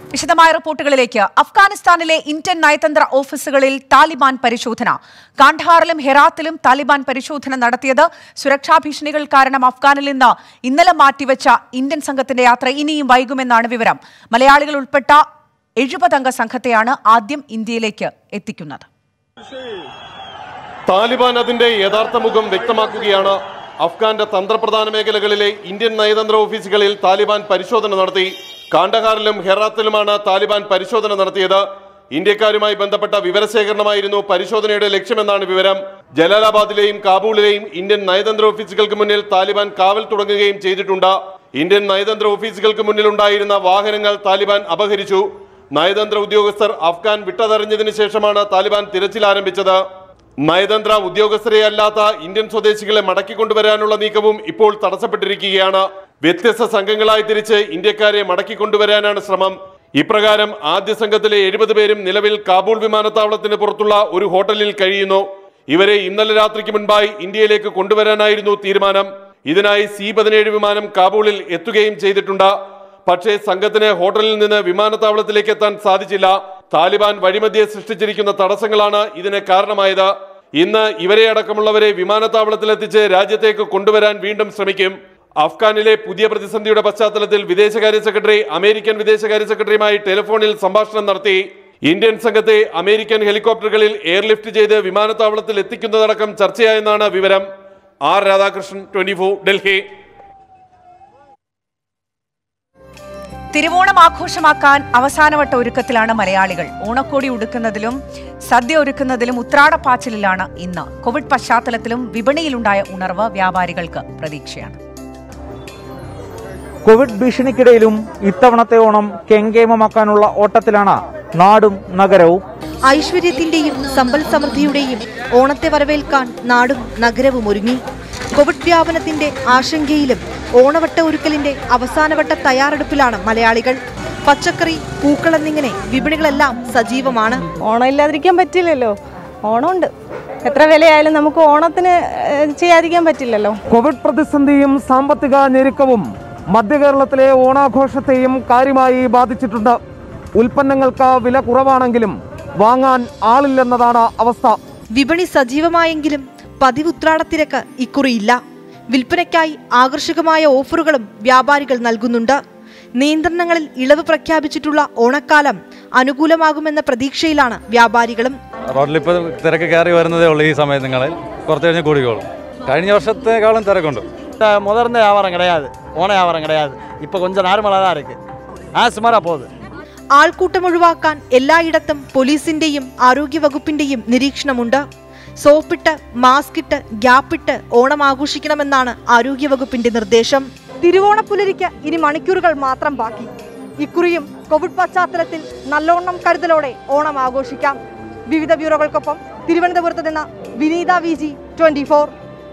വിശദമായ റിപ്പോർട്ടുകളിലേക്ക് അഫ്ഗാനിസ്ഥാനിലെ ഇന്ത്യൻ നയതന്ത്ര ഓഫീസുകളിൽ താലിബാൻ പരിശോധന കാണ്ഡഹാറിലും ഹെറാത്തിലും താലിബാൻ പരിശോധന നടത്തിയത് സുരക്ഷാ ഭീഷണികൾ കാരണം അഫ്ഗാനിൽ നിന്ന് ഇന്നലെ മാറ്റിവെച്ച ഇന്ത്യൻ സംഘത്തിന്റെ യാത്ര ഇനിയും വൈകുമെന്നാണ് വിവരം മലയാളികൾ ഉൾപ്പെട്ട എഴുപതംഗ സംഘത്തെയാണ് ആദ്യം ഇന്ത്യയിലേക്ക് എത്തിക്കുന്നത് താലിബാൻ അതിന്റെ യഥാർത്ഥ മുഖം വ്യക്തമാക്കുകയാണ് അഫ്ഗാന്റെ തന്ത്രപ്രധാന മേഖലകളിലെ ഇന്ത്യൻ നയതന്ത്ര ഓഫീസുകളിൽ താലിബാൻ പരിശോധന നടത്തി കാണ്ഡഹാറിലും ഹെറാത്തിലുമാണ് താലിബാൻ പരിശോധന നടത്തിയത് ഇന്ത്യക്കാരുമായി ബന്ധപ്പെട്ട വിവരശേഖരണമായിരുന്നു പരിശോധനയുടെ ലക്ഷ്യമെന്നാണ് വിവരം ജലാലാബാദിലെയും കാബൂളിലെയും ഇന്ത്യൻ നയതന്ത്ര ഓഫീസുകൾക്ക് മുന്നിൽ താലിബാൻ കാവൽ തുടങ്ങുകയും ചെയ്തിട്ടുണ്ട് ഇന്ത്യൻ നയതന്ത്ര ഓഫീസുകൾക്ക് മുന്നിലുണ്ടായിരുന്ന വാഹനങ്ങൾ താലിബാൻ അപഹരിച്ചു നയതന്ത്ര ഉദ്യോഗസ്ഥർ അഫ്ഗാൻ വിട്ടതറിഞ്ഞതിനു ശേഷമാണ് താലിബാൻ തിരച്ചിൽ ആരംഭിച്ചത് നയതന്ത്ര ഉദ്യോഗസ്ഥരെ അല്ലാത്ത ഇന്ത്യൻ സ്വദേശികളെ മടക്കിക്കൊണ്ടുവരാനുള്ള നീക്കവും ഇപ്പോൾ തടസ്സപ്പെട്ടിരിക്കുകയാണ് വ്യത്യസ്ത സംഘങ്ങളായി തിരിച്ച് ഇന്ത്യക്കാരെ മടക്കിക്കൊണ്ടുവരാനാണ് ശ്രമം ഇപ്രകാരം ആദ്യ സംഘത്തിലെ എഴുപത് പേരും നിലവിൽ കാബൂൾ വിമാനത്താവളത്തിന് പുറത്തുള്ള ഒരു ഹോട്ടലിൽ കഴിയുന്നു ഇവരെ ഇന്നലെ രാത്രിക്ക് മുൻപായി ഇന്ത്യയിലേക്ക് കൊണ്ടുവരാനായിരുന്നു തീരുമാനം ഇതിനായി സി പതിനേഴ് വിമാനം കാബൂളിൽ എത്തുകയും ചെയ്തിട്ടുണ്ട് പക്ഷേ സംഘത്തിന് ഹോട്ടലിൽ നിന്ന് വിമാനത്താവളത്തിലേക്ക് എത്താൻ സാധിച്ചില്ല താലിബാൻ വഴിമധ്യേ സൃഷ്ടിച്ചിരിക്കുന്ന തടസ്സങ്ങളാണ് ഇതിന് കാരണമായത് ഇന്ന് ഇവരെ അടക്കമുള്ളവരെ വിമാനത്താവളത്തിലെത്തിച്ച് രാജ്യത്തേക്ക് കൊണ്ടുവരാൻ വീണ്ടും ശ്രമിക്കും അഫ്ഗാനിലെ പുതിയ പ്രതിസന്ധിയുടെ പശ്ചാത്തലത്തിൽ വിദേശകാര്യ സെക്രട്ടറി അമേരിക്കൻ വിദേശകാര്യ സെക്രട്ടറിയുമായി ടെലിഫോണിൽ സംഭാഷണം നടത്തി ഇന്ത്യൻ സംഘത്തെ അമേരിക്കൻ ഹെലികോപ്റ്ററുകളിൽ എയർലിഫ്റ്റ് ചെയ്ത് വിമാനത്താവളത്തിൽ എത്തിക്കുന്നതടക്കം ചർച്ചയായെന്നാണ് വിവരം ആർ രാധാകൃഷ്ണൻ ട്വന്റി ഡൽഹി തിരുവോണം ആഘോഷമാക്കാൻ അവസാനവട്ട ഒരുക്കത്തിലാണ് മലയാളികൾ ഓണക്കോടി ഉടുക്കുന്നതിലും സദ്യ ഒരുക്കുന്നതിലും ഉത്രാടപ്പാച്ചിലിലാണ് ഇന്ന് കോവിഡ് പശ്ചാത്തലത്തിലും വിപണിയിലുണ്ടായ ഉണർവ് വ്യാപാരികൾക്ക് പ്രതീക്ഷയാണ് കോവിഡ് ഭീഷണിക്കിടയിലും ഇത്തവണത്തെ ഓണം കെങ്കേമമാക്കാനുള്ള ഓട്ടത്തിലാണ് നാടും നഗരവും ഐശ്വര്യത്തിന്റെയും സമ്പൽ സമൃദ്ധിയുടെയും ഓണത്തെ വരവേൽക്കാൻ നാടും നഗരവും ഒരുങ്ങി കോവിഡ് വ്യാപനത്തിന്റെ ആശങ്കയിലും ഓണവട്ട ഒരുക്കലിന്റെ അവസാനവട്ട തയ്യാറെടുപ്പിലാണ് മലയാളികൾ പച്ചക്കറി പൂക്കൾ എന്നിങ്ങനെ വിപണികളെല്ലാം സജീവമാണ് ഓണം ഇല്ലാതിരിക്കാൻ പറ്റില്ലല്ലോ ഓണമുണ്ട് എത്ര വിലയായാലും നമുക്ക് ഓണത്തിന് ഏഹ്, ചെയ്യാതിരിക്കാൻ പറ്റില്ലല്ലോ കോവിഡ് പ്രതിസന്ധിയും സാമ്പത്തിക ഞെരുക്കവും മധ്യകേരളത്തിലെ ഓണാഘോഷത്തെയും കാര്യമായി ബാധിച്ചിട്ടുണ്ട് ഉൽപ്പന്നങ്ങൾക്ക് വില കുറവാണെങ്കിലും വാങ്ങാൻ ആളില്ലെന്നതാണ് അവസ്ഥ വിപണി സജീവമായെങ്കിലും പതിവ് ഉത്രാടത്തിരക്ക് ഇക്കുറിയില്ല വിൽപ്പനയ്ക്കായി ആകർഷകമായ ഓഫറുകളും വ്യാപാരികൾ നൽകുന്നുണ്ട് നിയന്ത്രണങ്ങളിൽ ഇളവ് പ്രഖ്യാപിച്ചിട്ടുള്ള ഓണക്കാലം അനുകൂലമാകുമെന്ന പ്രതീക്ഷയിലാണ് വ്യാപാരികളും റോഡിൽ ഇപ്പോൾ തിരക്ക് കയറി വരുന്നതേ ഉള്ളൂ ഈ സമയങ്ങളിൽ കുറച്ച് കഴിഞ്ഞ് കൂടിക്കോളും കഴിഞ്ഞ വർഷത്തെക്കാളും തിരക്കുണ്ട് முதர்ந்த வியாபாரம் கிடையாது ஓன வியாபாரம் கிடையாது இப்போ கொஞ்சம் நார்மலாக தான் இருக்குது ஆசுமாராக போகுது ആൾക്കൂട്ടം ഒഴിവാക്കാൻ എല്ലായിടത്തും പോലീസിന്റെയും ആരോഗ്യവകുപ്പിന്റെയും നിരീക്ഷണമുണ്ട് സോപ്പിട്ട് മാസ്കിട്ട് ഗ്യാപ്പിട്ട് ഓണം ആഘോഷിക്കണമെന്നാണ് ആരോഗ്യവകുപ്പിന്റെ നിർദ്ദേശം തിരുവോണപ്പുലരിക്ക് ഇനി മണിക്കൂറുകൾ മാത്രം ബാക്കി ഇക്കുറിയും കോവിഡ് പശ്ചാത്തലത്തിൽ നല്ലോണം കരുതലോടെ ഓണം ആഘോഷിക്കാം വിവിധ ബ്യൂറോകൾക്കൊപ്പം തിരുവനന്തപുരത്ത് നിന്ന് Vineetha V G twenty four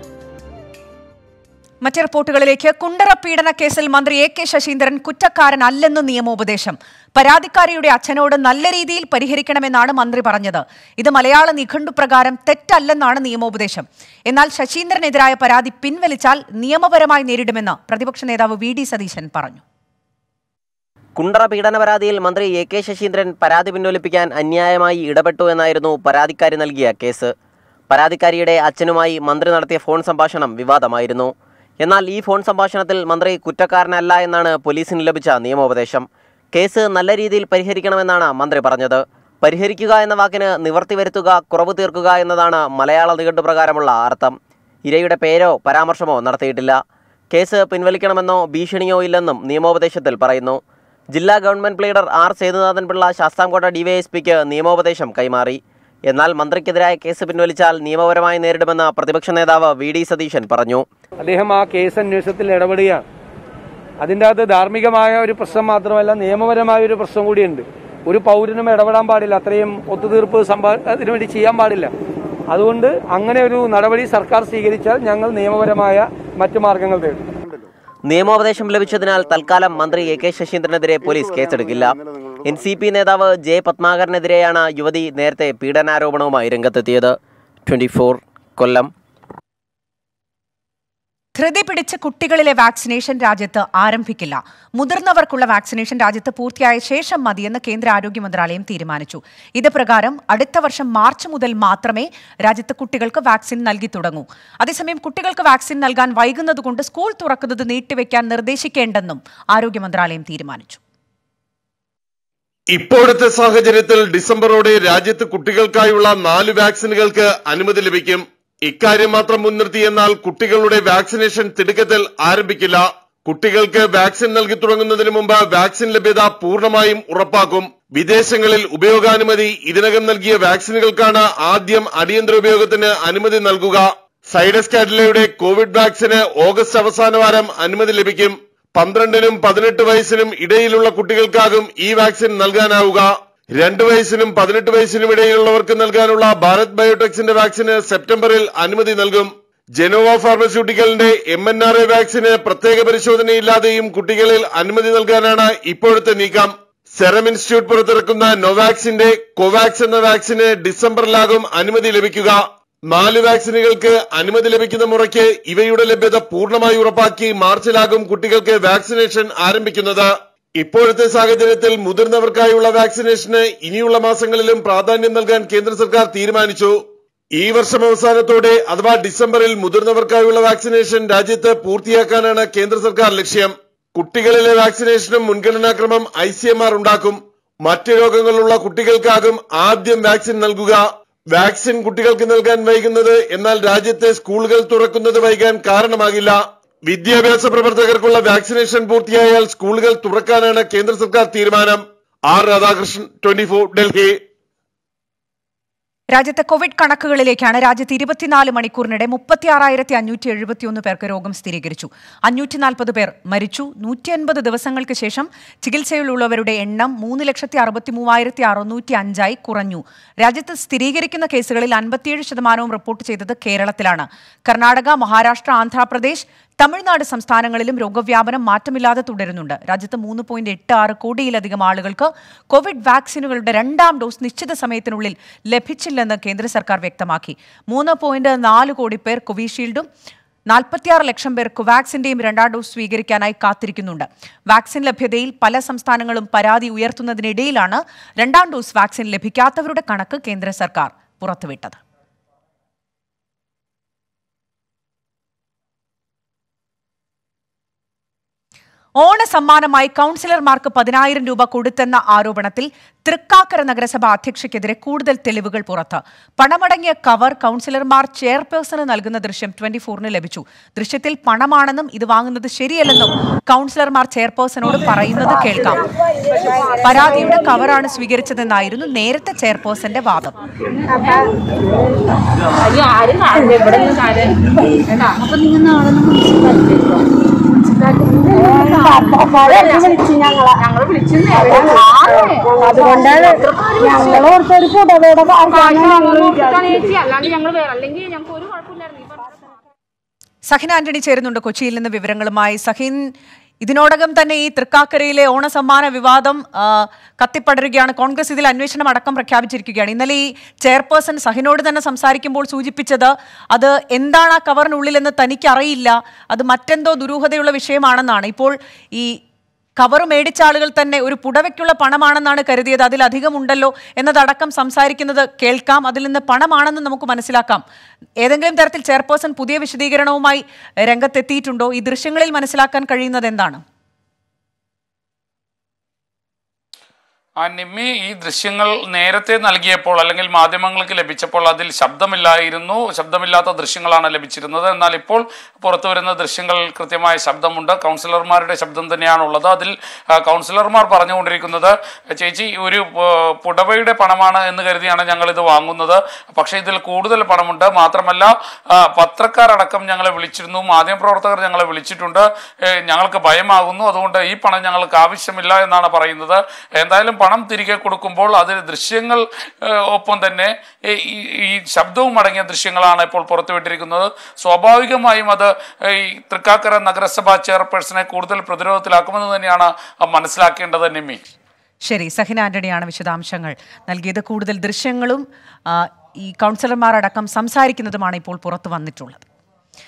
മറ്റ് റിപ്പോർട്ടുകളിലേക്ക് കുണ്ടറ പീഡന കേസിൽ മന്ത്രി എ കെ ശശീന്ദ്രൻ കുറ്റക്കാരനല്ലെന്ന് നിയമോപദേശം പരാതിക്കാരിയുടെ അച്ഛനോട് നല്ല രീതിയിൽ പരിഹരിക്കണമെന്നാണ് മന്ത്രി പറഞ്ഞത് ഇത് മലയാള നിഘണ്ടു പ്രകാരം തെറ്റല്ലെന്നാണ് നിയമോപദേശം എന്നാൽ ശശീന്ദ്രനെതിരായ പരാതി പിൻവലിച്ചാൽ നിയമപരമായി നേരിടുമെന്ന് പ്രതിപക്ഷ നേതാവ് വി ഡി സതീശൻ പറഞ്ഞു കുണ്ടറ പീഡന പരാതിയിൽ മന്ത്രി എ കെ ശശീന്ദ്രൻ പരാതി പിൻവലിപ്പിക്കാൻ അന്യായമായി ഇടപെട്ടു എന്നായിരുന്നു പരാതിക്കാരി നൽകിയ കേസ് പരാതിക്കാരിയുടെ അച്ഛനുമായി മന്ത്രി നടത്തിയ ഫോൺ സംഭാഷണം വിവാദമായിരുന്നു എന്നാൽ ഈ ഫോൺ സംഭാഷണത്തിൽ മന്ത്രി കുറ്റക്കാരനല്ല എന്നാണ് പോലീസിന് ലഭിച്ച നിയമോപദേശം കേസ് നല്ല രീതിയിൽ പരിഹരിക്കണമെന്നാണ് മന്ത്രി പറഞ്ഞത് പരിഹരിക്കുക എന്ന വാക്കിന് നിവർത്തി വരുത്തുക കുറവ് തീർക്കുക എന്നതാണ് മലയാള നിഘണ്ടു പ്രകാരമുള്ള അർത്ഥം ഇരയുടെ പേരോ പരാമർശമോ നടത്തിയിട്ടില്ല കേസ് പിൻവലിക്കണമെന്നോ ഭീഷണിയോ ഇല്ലെന്നും നിയമോപദേശത്തിൽ പറയുന്നു ജില്ലാ government pleader R Sethunathan Pillai Sasthamkotta ഡിവൈഎസ്പിക്ക് നിയമോപദേശം കൈമാറി എന്നാൽ മന്ത്രിക്കെതിരായ കേസ് പിൻവലിച്ചാൽ നിയമപരമായി നേരിടുമെന്ന് പ്രതിപക്ഷ നേതാവ് വി ഡി സതീശൻ പറഞ്ഞു അദ്ദേഹം ആ കേസ് അന്വേഷണത്തിൽ ഇടപെടുകയാണ് അതിൻ്റെ അകത്ത് ധാർമ്മികമായ ഒരു പ്രശ്നം മാത്രമല്ല നിയമപരമായ ഒരു പ്രശ്നം കൂടിയുണ്ട് ഒരു പൗരനും ഇടപെടാൻ പാടില്ല അത്രയും ഒത്തുതീർപ്പ് സമ്പാ അതിനു വേണ്ടി ചെയ്യാൻ പാടില്ല അതുകൊണ്ട് അങ്ങനെ ഒരു നടപടി സർക്കാർ സ്വീകരിച്ചാൽ ഞങ്ങൾ നിയമപരമായ മറ്റു മാർഗങ്ങൾ തേടും നിയമോപദേശം ലഭിച്ചതിനാൽ തൽക്കാലം മന്ത്രി എ കെ ശശീന്ദ്രനെതിരെ പോലീസ് കേസെടുക്കില്ല എൻ സി പി നേതാവ് ജെ പത്മാകരനെതിരെയാണ് യുവതി നേരത്തെ പീഡനാരോപണവുമായി രംഗത്തെത്തിയത് ട്വന്റി കൊല്ലം ധൃതി പിടിച്ച് കുട്ടികളിലെ വാക്സിനേഷൻ രാജ്യത്ത് ആരംഭിക്കില്ല മുതിർന്നവർക്കുള്ള വാക്സിനേഷൻ രാജ്യത്ത് പൂർത്തിയായ ശേഷം മതിയെന്ന് കേന്ദ്ര ആരോഗ്യ മന്ത്രാലയം തീരുമാനിച്ചു ഇത് പ്രകാരം അടുത്ത വർഷം മാർച്ച് മുതൽ മാത്രമേ രാജ്യത്ത് കുട്ടികൾക്ക് വാക്സിൻ നൽകി തുടങ്ങൂ അതേസമയം കുട്ടികൾക്ക് വാക്സിൻ നൽകാൻ വൈകുന്നതുകൊണ്ട് സ്കൂൾ തുറക്കുന്നത് നീട്ടിവെക്കാൻ നിർദ്ദേശിക്കേണ്ടെന്നും ആരോഗ്യ മന്ത്രാലയം തീരുമാനിച്ചു ഇപ്പോഴത്തെ സാഹചര്യത്തിൽ ഡിസംബറോടെ രാജ്യത്ത് കുട്ടികൾക്കായുള്ള നാല് വാക്സിനുകൾക്ക് അനുമതി ലഭിക്കും ഇക്കാര്യം മാത്രം മുൻനിർത്തി എന്നാൽ കുട്ടികളുടെ വാക്സിനേഷൻ തിടുക്കത്തിൽ ആരംഭിക്കില്ല കുട്ടികൾക്ക് വാക്സിൻ നൽകി തുടങ്ങുന്നതിന് മുമ്പ് വാക്സിൻ ലഭ്യത പൂർണ്ണമായും ഉറപ്പാക്കും വിദേശങ്ങളിൽ ഉപയോഗാനുമതി ഇതിനകം നൽകിയ വാക്സിനുകൾക്കാണ് ആദ്യം അടിയന്തര ഉപയോഗത്തിന് അനുമതി നൽകുക സൈഡസ് കാഡിലയുടെ കോവിഡ് വാക്സിന് ഓഗസ്റ്റ് അവസാന വാരം അനുമതി ലഭിക്കും പന്ത്രണ്ടിനും പതിനെട്ട് വയസ്സിനും ഇടയിലുള്ള കുട്ടികൾക്കാകും ഈ വാക്സിൻ നൽകാനാവുക രണ്ട് വയസ്സിനും പതിനെട്ട് വയസ്സിനും ഇടയിലുള്ളവർക്ക് നൽകാനുള്ള ഭാരത് ബയോടെക്സിന്റെ വാക്സിന് സെപ്റ്റംബറിൽ അനുമതി നൽകും ജനോവ ഫാർമസ്യൂട്ടിക്കലിന്റെ എം എൻ ആർ എ വാക്സിന് പ്രത്യേക പരിശോധനയില്ലാതെയും കുട്ടികളിൽ അനുമതി നൽകാനാണ് ഇപ്പോഴത്തെ നീക്കം സെറം ഇൻസ്റ്റിറ്റ്യൂട്ട് പുറത്തിറക്കുന്ന നൊവാക്സിന്റെ കോവാക്സ് എന്ന വാക്സിന് ഡിസംബറിലാകും അനുമതി ലഭിക്കുക നാല് വാക്സിനുകൾക്ക് അനുമതി ലഭിക്കുന്ന മുറയ്ക്ക് ഇവയുടെ ലഭ്യത പൂർണ്ണമായി ഉറപ്പാക്കി മാർച്ചിലാകും കുട്ടികൾക്ക് വാക്സിനേഷൻ ആരംഭിക്കുന്നത് ഇപ്പോഴത്തെ സാഹചര്യത്തിൽ മുതിർന്നവർക്കായുള്ള വാക്സിനേഷന് ഇനിയുള്ള മാസങ്ങളിലും പ്രാധാന്യം നൽകാൻ കേന്ദ്ര സർക്കാർ തീരുമാനിച്ചു ഈ വർഷം അവസാനത്തോടെ അഥവാ ഡിസംബറിൽ മുതിർന്നവർക്കായുള്ള വാക്സിനേഷൻ രാജ്യത്ത് പൂർത്തിയാക്കാനാണ് കേന്ദ്ര സർക്കാർ ലക്ഷ്യം കുട്ടികളിലെ വാക്സിനേഷനും മുൻഗണനാക്രമം ഐ സി എം ആർ ഉണ്ടാക്കും മറ്റ് രോഗങ്ങളുള്ള കുട്ടികൾക്കാകും ആദ്യം വാക്സിൻ നൽകുക വാക്സിൻ കുട്ടികൾക്ക് നൽകാൻ വൈകുന്നത് എന്നാൽ രാജ്യത്തെ സ്കൂളുകൾ തുറക്കുന്നത് വൈകാൻ കാരണമാകില്ല വിദ്യാഭ്യാസ പ്രവർത്തകർക്കുള്ള വാക്സിനേഷൻ പൂർത്തിയായാൽ സ്കൂളുകൾ തുറക്കാനാണ് കേന്ദ്ര സർക്കാർ തീരുമാനം ആർ രാധാകൃഷ്ണൻ ട്വന്റി ഡൽഹി രാജ്യത്തെ കോവിഡ് കണക്കുകളിലേക്കാണ് രാജ്യത്ത് ഇരുപത്തിനാല് മണിക്കൂറിനിടെ മുപ്പത്തിയാറായിരത്തി അഞ്ഞൂറ്റി എഴുപത്തിയൊന്ന് പേർക്ക് രോഗം സ്ഥിരീകരിച്ചു അഞ്ഞൂറ്റി നാൽപ്പത് പേർ മരിച്ചു നൂറ്റി അൻപത് ദിവസങ്ങൾക്ക് ശേഷം ചികിത്സയിലുള്ളവരുടെ എണ്ണം മൂന്ന് ലക്ഷത്തി അറുപത്തി മൂവായിരത്തി അറുന്നൂറ്റി അഞ്ചായി കുറഞ്ഞു രാജ്യത്ത് സ്ഥിരീകരിക്കുന്ന കേസുകളിൽ അൻപത്തിയേഴ് ശതമാനവും റിപ്പോർട്ട് ചെയ്തത് കേരളത്തിലാണ് കർണാടക മഹാരാഷ്ട്ര ആന്ധ്രാപ്രദേശ് തമിഴ്നാട് സംസ്ഥാനങ്ങളിലും രോഗവ്യാപനം മാറ്റമില്ലാതെ തുടരുന്നുണ്ട് രാജ്യത്ത് മൂന്ന് പോയിന്റ് എട്ട് ആറ് കോടിയിലധികം ആളുകൾക്ക് കോവിഡ് വാക്സിനുകളുടെ രണ്ടാം ഡോസ് നിശ്ചിത സമയത്തിനുള്ളിൽ ലഭിച്ചില്ലെന്ന് കേന്ദ്ര സർക്കാർ വ്യക്തമാക്കി മൂന്ന് പോയിന്റ് നാല് കോടി പേർ കോവിഷീൽഡും നാൽപ്പത്തിയാറ് ലക്ഷം പേർ കോവാക്സിന്റെയും രണ്ടാം ഡോസ് സ്വീകരിക്കാനായി കാത്തിരിക്കുന്നുണ്ട് വാക്സിൻ ലഭ്യതയിൽ പല സംസ്ഥാനങ്ങളും പരാതി ഉയർത്തുന്നതിനിടയിലാണ് രണ്ടാം ഡോസ് വാക്സിൻ ലഭിക്കാത്തവരുടെ കണക്ക് കേന്ദ്ര സർക്കാർ പുറത്തുവിട്ടത് ഓണ സമ്മാനമായി കൗൺസിലർമാർക്ക് പതിനായിരം രൂപ കൊടുത്തെന്ന ആരോപണത്തിൽ തൃക്കാക്കര നഗരസഭ അധ്യക്ഷയ്ക്കെതിരെ കൂടുതൽ തെളിവുകൾ പുറത്ത് പണമടങ്ങിയ കവർ കൗൺസിലർമാർ ചെയർപേഴ്സണ് നൽകുന്ന ദൃശ്യം ട്വന്റി ഫോറിന് ലഭിച്ചു ദൃശ്യത്തിൽ പണമാണെന്നും ഇത് വാങ്ങുന്നത് ശരിയല്ലെന്നും കൗൺസിലർമാർ ചെയർപേഴ്സണോട് പറയുന്നത് കേൾക്കാം പരാതിയുടെ കവറാണ് സ്വീകരിച്ചതെന്നായിരുന്നു നേരത്തെ ചെയർപേഴ്സന്റെ വാദം അപ്പൊ നിങ്ങൾ നാളെ ഞങ്ങൾ വിളിച്ചു അതുകൊണ്ടാണ് ഞങ്ങൾ ഓർത്തൊരു പുടവയുടെ അല്ലാണ്ട് ഞങ്ങൾ വേറെ അല്ലെങ്കിൽ ഞങ്ങൾക്ക് ഒരു കുഴപ്പമില്ലായിരുന്നു ഈ പറഞ്ഞ സഹിൻ ആന്റണി ചേരുന്നുണ്ട് കൊച്ചിയിൽ നിന്ന് വിവരങ്ങളുമായി സഹിൻ ഇതിനോടകം തന്നെ ഈ തൃക്കാക്കരയിലെ ഓണസമ്മാന വിവാദം ആ, കത്തിപ്പടരുകയാണ് കോൺഗ്രസ് ഇതിൽ അന്വേഷണം അടക്കം പ്രഖ്യാപിച്ചിരിക്കുകയാണ് ഇന്നലെ ഈ ചെയർപേഴ്സൺ സഹിനോട് തന്നെ സംസാരിക്കുമ്പോൾ സൂചിപ്പിച്ചത് അത് എന്താണ് ആ കവറിനുള്ളിലെന്ന് തനിക്ക് അറിയില്ല അത് മറ്റെന്തോ ദുരൂഹതയുള്ള വിഷയമാണെന്നാണ് ഇപ്പോൾ ഈ കവർ മേടിച്ച ആളുകൾ തന്നെ ഒരു പുടവയ്ക്കുള്ള പണമാണെന്നാണ് കരുതിയത് അതിലധികം ഉണ്ടല്ലോ എന്നതടക്കം സംസാരിക്കുന്നത് കേൾക്കാം അതിൽ നിന്ന് പണമാണെന്ന് നമുക്ക് മനസ്സിലാക്കാം ഏതെങ്കിലും തരത്തിൽ ചെയർപേഴ്സൺ പുതിയ വിശദീകരണവുമായി രംഗത്തെത്തിയിട്ടുണ്ടോ ഈ ദൃശ്യങ്ങളിൽ മനസ്സിലാക്കാൻ കഴിയുന്നത് എന്താണ് ആ നിമ്മി ഈ ദൃശ്യങ്ങൾ നേരത്തെ നൽകിയപ്പോൾ അല്ലെങ്കിൽ മാധ്യമങ്ങൾക്ക് ലഭിച്ചപ്പോൾ അതിൽ ശബ്ദമില്ലായിരുന്നു ശബ്ദമില്ലാത്ത ദൃശ്യങ്ങളാണ് ലഭിച്ചിരുന്നത് എന്നാൽ ഇപ്പോൾ പുറത്തു വരുന്ന ദൃശ്യങ്ങൾ കൃത്യമായ ശബ്ദമുണ്ട് കൗൺസിലർമാരുടെ ശബ്ദം തന്നെയാണുള്ളത് അതിൽ ആ, കൗൺസിലർമാർ പറഞ്ഞുകൊണ്ടിരിക്കുന്നത് ചേച്ചി ഒരു ആ, പുടവയുടെ പണമാണ് എന്ന് കരുതിയാണ് ഞങ്ങൾ ഇത് വാങ്ങുന്നത് പക്ഷേ ഇതിൽ കൂടുതൽ പണമുണ്ട് മാത്രമല്ല ആ, പത്രക്കാരടക്കം ഞങ്ങളെ വിളിച്ചിരുന്നു മാധ്യമപ്രവർത്തകർ ഞങ്ങളെ വിളിച്ചിട്ടുണ്ട് ഏ, ഞങ്ങൾക്ക് ഭയമാകുന്നു അതുകൊണ്ട് ഈ പണം ഞങ്ങൾക്ക് ആവശ്യമില്ല എന്നാണ് പറയുന്നത് എന്തായാലും പണം തിരികെ കൊടുക്കുമ്പോൾ അതിൽ ദൃശ്യങ്ങൾ ഏ, ഒപ്പം തന്നെ ഏ, ഈ ഈ ശബ്ദവും അടങ്ങിയ ദൃശ്യങ്ങളാണ് ഇപ്പോൾ പുറത്തുവിട്ടിരിക്കുന്നത് സ്വാഭാവികമായും അത് ഏ, ഈ തൃക്കാക്കര നഗരസഭാ ചെയർപേഴ്സണെ കൂടുതൽ പ്രതിരോധത്തിലാക്കുമെന്ന് തന്നെയാണ് മനസ്സിലാക്കേണ്ടത് നിമ്മി ശരി സഹിൻ ആന്റണിയാണ് വിശദാംശങ്ങൾ നൽകിയത് കൂടുതൽ ദൃശ്യങ്ങളും ആ, ഈ കൗൺസിലർമാർ അടക്കം സംസാരിക്കുന്നതുമാണ് ഇപ്പോൾ പുറത്തു വന്നിട്ടുള്ളത്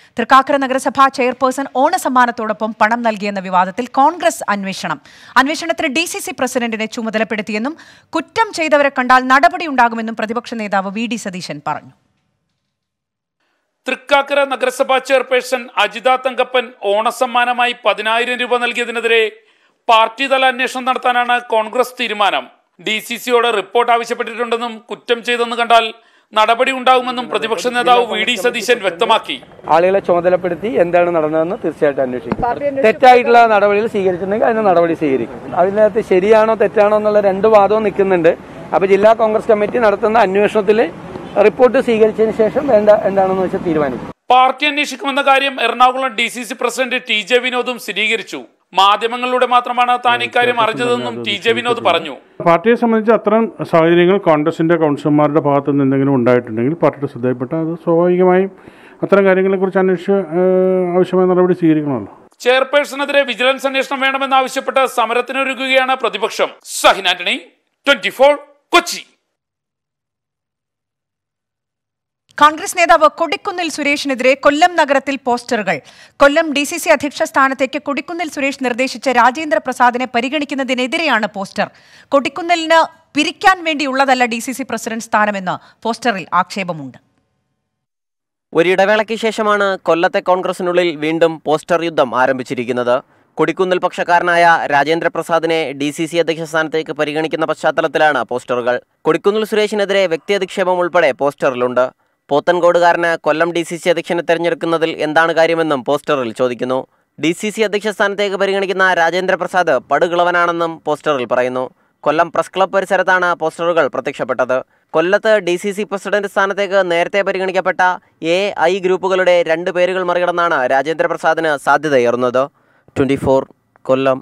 തൃക്കാക്കര നഗരസഭാ ചെയർപേഴ്സൺ ഓണസമ്മാനത്തോടൊപ്പം പണം നൽകിയെന്ന വിവാദത്തിൽ കോൺഗ്രസ് അന്വേഷണം അന്വേഷണത്തിന് ഡി സി സി പ്രസിഡന്റിനെ ചുമതലപ്പെടുത്തിയെന്നും കുറ്റം ചെയ്തവരെ കണ്ടാൽ നടപടിയുണ്ടാകുമെന്നും പ്രതിപക്ഷ നേതാവ് വി ഡി സതീശൻ പറഞ്ഞു തൃക്കാക്കര നഗരസഭാ ചെയർപേഴ്സൺ അജിത തങ്കപ്പൻ ഓണസമ്മാനമായി പതിനായിരം രൂപ നൽകിയതിനെതിരെ പാർട്ടി തല അന്വേഷണം നടത്താനാണ് കോൺഗ്രസ് തീരുമാനം ഡി സി സിയോട് റിപ്പോർട്ട് ആവശ്യപ്പെട്ടിട്ടുണ്ടെന്നും കുറ്റം ചെയ്തെന്ന് കണ്ടാൽ നടപടി ഉണ്ടാകുമെന്നും പ്രതിപക്ഷ നേതാവ് വി ഡി സതീശൻ വ്യക്തമാക്കി ആളുകളെ ചുമതലപ്പെടുത്തി എന്താണ് നടന്നതെന്ന് തീർച്ചയായിട്ടും അന്വേഷിക്കും തെറ്റായിട്ടുള്ള നടപടികൾ സ്വീകരിച്ചിട്ടുണ്ടെങ്കിൽ അതിന് നടപടി സ്വീകരിക്കും അതിനകത്ത് ശരിയാണോ തെറ്റാണോ എന്നുള്ള രണ്ട് വാദവും നിൽക്കുന്നുണ്ട് അപ്പൊ ജില്ലാ കോൺഗ്രസ് കമ്മിറ്റി നടത്തുന്ന അന്വേഷണത്തിൽ റിപ്പോർട്ട് സ്വീകരിച്ചതിന് ശേഷം വേണ്ട എന്താണെന്ന് വെച്ചാൽ തീരുമാനിക്കും പാർട്ടി അന്വേഷിക്കുമെന്ന കാര്യം Ernakulam D C C president T J വിനോദും സ്ഥിരീകരിച്ചു മാധ്യമങ്ങളിലൂടെ മാത്രമാണ് താൻ ഇക്കാര്യം അറിഞ്ഞതെന്നും ടി ജെ വിനോദ് പറഞ്ഞു പാർട്ടിയെ സംബന്ധിച്ച് അത്തരം സാഹചര്യങ്ങൾ കോൺഗ്രസിന്റെ കൗൺസിലർമാരുടെ ഭാഗത്തു നിന്ന് എന്തെങ്കിലും ഉണ്ടായിട്ടുണ്ടെങ്കിൽ പാർട്ടിയുടെ ശ്രദ്ധയിൽപ്പെട്ട അത് സ്വാഭാവികമായും അത്തരം കാര്യങ്ങളെക്കുറിച്ച് അന്വേഷിച്ച് ഏഹ്, ആവശ്യമായ നടപടി സ്വീകരിക്കണമല്ലോ ചെയർപേഴ്സണെതിരെ വിജിലൻസ് അന്വേഷണം വേണമെന്നാവശ്യപ്പെട്ട് സമരത്തിനൊരുങ്ങുകയാണ് പ്രതിപക്ഷം Sahin Antony twenty four Kochi Congress നേതാവ് കൊടിക്കുന്നിൽ സുരേഷിനെതിരെ കൊല്ലം നഗരത്തിൽ പോസ്റ്ററുകൾ കൊല്ലം ഡി സി സി അധ്യക്ഷ സ്ഥാനത്തേക്ക് കൊടിക്കുന്നിൽ സുരേഷ് നിർദ്ദേശിച്ച രാജേന്ദ്ര പ്രസാദിനെ പരിഗണിക്കുന്നതിനെതിരെയാണ് പോസ്റ്റർ കൊടിക്കുന്നിലിന് പിരിക്കാൻ വേണ്ടിയുള്ളതല്ല ഡി സി സി പ്രസിഡന്റ് സ്ഥാനമെന്ന് പോസ്റ്ററിൽ ആക്ഷേപമുണ്ട് ഒരിടവേളയ്ക്ക് ശേഷമാണ് കൊല്ലത്തെ കോൺഗ്രസിനുള്ളിൽ വീണ്ടും പോസ്റ്റർ യുദ്ധം ആരംഭിച്ചിരിക്കുന്നത് കൊടിക്കുന്നിൽ പക്ഷക്കാരനായ രാജേന്ദ്ര പ്രസാദിനെ ഡി സി സി അധ്യക്ഷ സ്ഥാനത്തേക്ക് പരിഗണിക്കുന്ന പശ്ചാത്തലത്തിലാണ് പോസ്റ്ററുകൾ കൊടിക്കുന്നിൽ സുരേഷിനെതിരെ വ്യക്തി അധിക്ഷേപം ഉൾപ്പെടെ പോസ്റ്ററിലുണ്ട് പോത്തൻകോടുകാരന് കൊല്ലം ഡി സി സി അധ്യക്ഷനെ തെരഞ്ഞെടുക്കുന്നതിൽ എന്താണ് കാര്യമെന്നും പോസ്റ്ററിൽ ചോദിക്കുന്നു ഡി സി സി അധ്യക്ഷ സ്ഥാനത്തേക്ക് പരിഗണിക്കുന്ന രാജേന്ദ്ര പ്രസാദ് പടുകിളവനാണെന്നും പോസ്റ്ററിൽ പറയുന്നു കൊല്ലം പ്രസ് ക്ലബ് പരിസരത്താണ് പോസ്റ്ററുകൾ പ്രത്യക്ഷപ്പെട്ടത് കൊല്ലത്ത് ഡി സി സി പ്രസിഡന്റ് സ്ഥാനത്തേക്ക് നേരത്തെ പരിഗണിക്കപ്പെട്ട എ ഐ ഗ്രൂപ്പുകളുടെ രണ്ട് പേരുകൾ മറികടന്നാണ് രാജേന്ദ്ര പ്രസാദിന് സാധ്യതയേറുന്നത് ട്വന്റി ഫോർ കൊല്ലം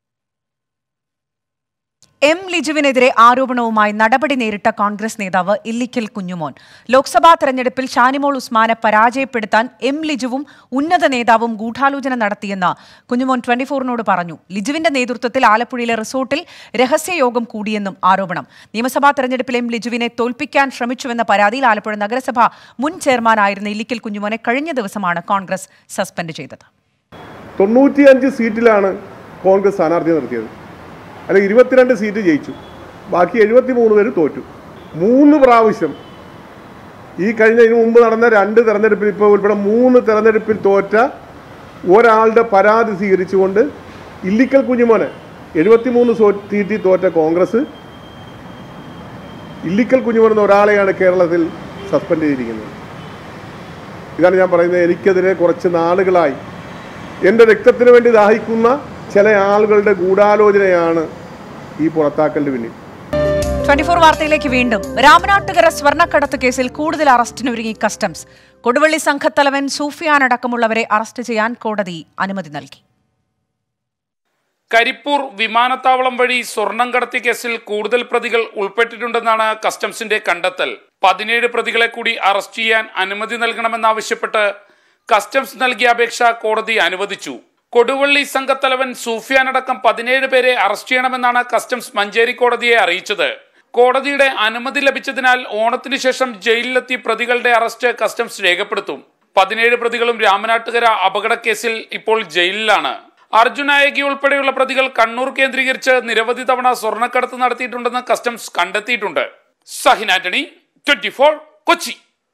എം ലിജുവിനെതിരെ ആരോപണവുമായി നടപടി നേരിട്ട കോൺഗ്രസ് നേതാവ് ഇല്ലിക്കൽ കുഞ്ഞുമോൻ ലോക്സഭാ തെരഞ്ഞെടുപ്പിൽ ഷാനിമോൾ ഉസ്മാനെ പരാജയപ്പെടുത്താൻ എം ലിജുവും ഉന്നത നേതാവും ഗൂഢാലോചന നടത്തിയെന്ന് കുഞ്ഞുമോൻ ട്വന്റി ഫോറിനോട് പറഞ്ഞു ലിജുവിന്റെ നേതൃത്വത്തിൽ ആലപ്പുഴയിലെ റിസോർട്ടിൽ രഹസ്യയോഗം കൂടിയെന്നും ആരോപണം നിയമസഭാ തെരഞ്ഞെടുപ്പിൽ എം ലിജുവിനെ തോൽപ്പിക്കാൻ ശ്രമിച്ചുവെന്ന പരാതിയിൽ ആലപ്പുഴ നഗരസഭ മുൻ ചെയർമാനായിരുന്ന ഇല്ലിക്കൽ കുഞ്ഞുമോനെ കഴിഞ്ഞ ദിവസമാണ് കോൺഗ്രസ് സസ്പെൻഡ് ചെയ്തത് തൊണ്ണൂറ്റിയഞ്ച് സീറ്റിലാണ് കോൺഗ്രസ് സ്ഥാനാർത്ഥിയെ നിർത്തിയത് അല്ലെങ്കിൽ ഇരുപത്തിരണ്ട് സീറ്റ് ജയിച്ചു ബാക്കി എഴുപത്തി മൂന്ന് പേര് തോറ്റു മൂന്ന് പ്രാവശ്യം ഈ കഴിഞ്ഞ ഇതിനു മുമ്പ് നടന്ന രണ്ട് തെരഞ്ഞെടുപ്പിൽ ഇപ്പോൾ ഉൾപ്പെടെ മൂന്ന് തെരഞ്ഞെടുപ്പിൽ തോറ്റ ഒരാളുടെ പരാതി സ്വീകരിച്ചുകൊണ്ട് ഇല്ലിക്കൽ കുഞ്ഞുമോനെ എഴുപത്തിമൂന്ന് സീറ്റിൽ തോറ്റ കോൺഗ്രസ് ഇല്ലിക്കൽ കുഞ്ഞുമോൻ എന്ന ഒരാളെയാണ് കേരളത്തിൽ സസ്പെൻഡ് ചെയ്തിരിക്കുന്നത് ഇതാണ് ഞാൻ പറയുന്നത് എനിക്കെതിരെ കുറച്ച് നാളുകളായി എൻ്റെ രക്തത്തിന് വേണ്ടി ദാഹിക്കുന്ന ചില ആളുകളുടെ ഗൂഢാലോചനയാണ് ഈ പുറത്താക്കലിന് പിന്നിൽ ട്വന്റി ഫോർ വാർത്തയിലേക്ക് വീണ്ടും രാമനാട്ടുകര സ്വർണ്ണക്കടത്ത് കേസിൽ കൂടുതൽ അറസ്റ്റിനൊരുങ്ങി കസ്റ്റംസ് കൊടുവള്ളി സംഘത്തലവൻ സൂഫിയാൻ അടക്കമുള്ളവരെ അറസ്റ്റ് ചെയ്യാൻ കോടതി അനുമതി നൽകി കരിപ്പൂർ വിമാനത്താവളം വഴി സ്വർണം കടത്തിയ കേസിൽ കൂടുതൽ പ്രതികൾ ഉൾപ്പെട്ടിട്ടുണ്ടെന്നാണ് കസ്റ്റംസിന്റെ കണ്ടെത്തൽ പതിനേഴ് പ്രതികളെ കൂടി അറസ്റ്റ് ചെയ്യാൻ അനുമതി നൽകണമെന്നാവശ്യപ്പെട്ട് കസ്റ്റംസ് നൽകിയ അപേക്ഷ കോടതി അനുവദിച്ചു കൊടുവള്ളി സംഘത്തലവൻ സൂഫിയാൻ അടക്കം പതിനേഴ് പേരെ അറസ്റ്റ് ചെയ്യണമെന്നാണ് കസ്റ്റംസ് മഞ്ചേരി കോടതിയെ അറിയിച്ചത് കോടതിയുടെ അനുമതി ലഭിച്ചതിനാൽ ഓണത്തിന് ശേഷം ജയിലിലെത്തി പ്രതികളുടെ അറസ്റ്റ് കസ്റ്റംസ് രേഖപ്പെടുത്തും പതിനേഴ് പ്രതികളും രാമനാട്ടുകര അപകടക്കേസിൽ ഇപ്പോൾ ജയിലിലാണ് അർജുനായകി ഉൾപ്പെടെയുള്ള പ്രതികൾ കണ്ണൂർ കേന്ദ്രീകരിച്ച് നിരവധി തവണ സ്വർണ്ണക്കടത്ത് നടത്തിയിട്ടുണ്ടെന്ന് കസ്റ്റംസ് കണ്ടെത്തിയിട്ടുണ്ട് Sahin Antony twenty Kochi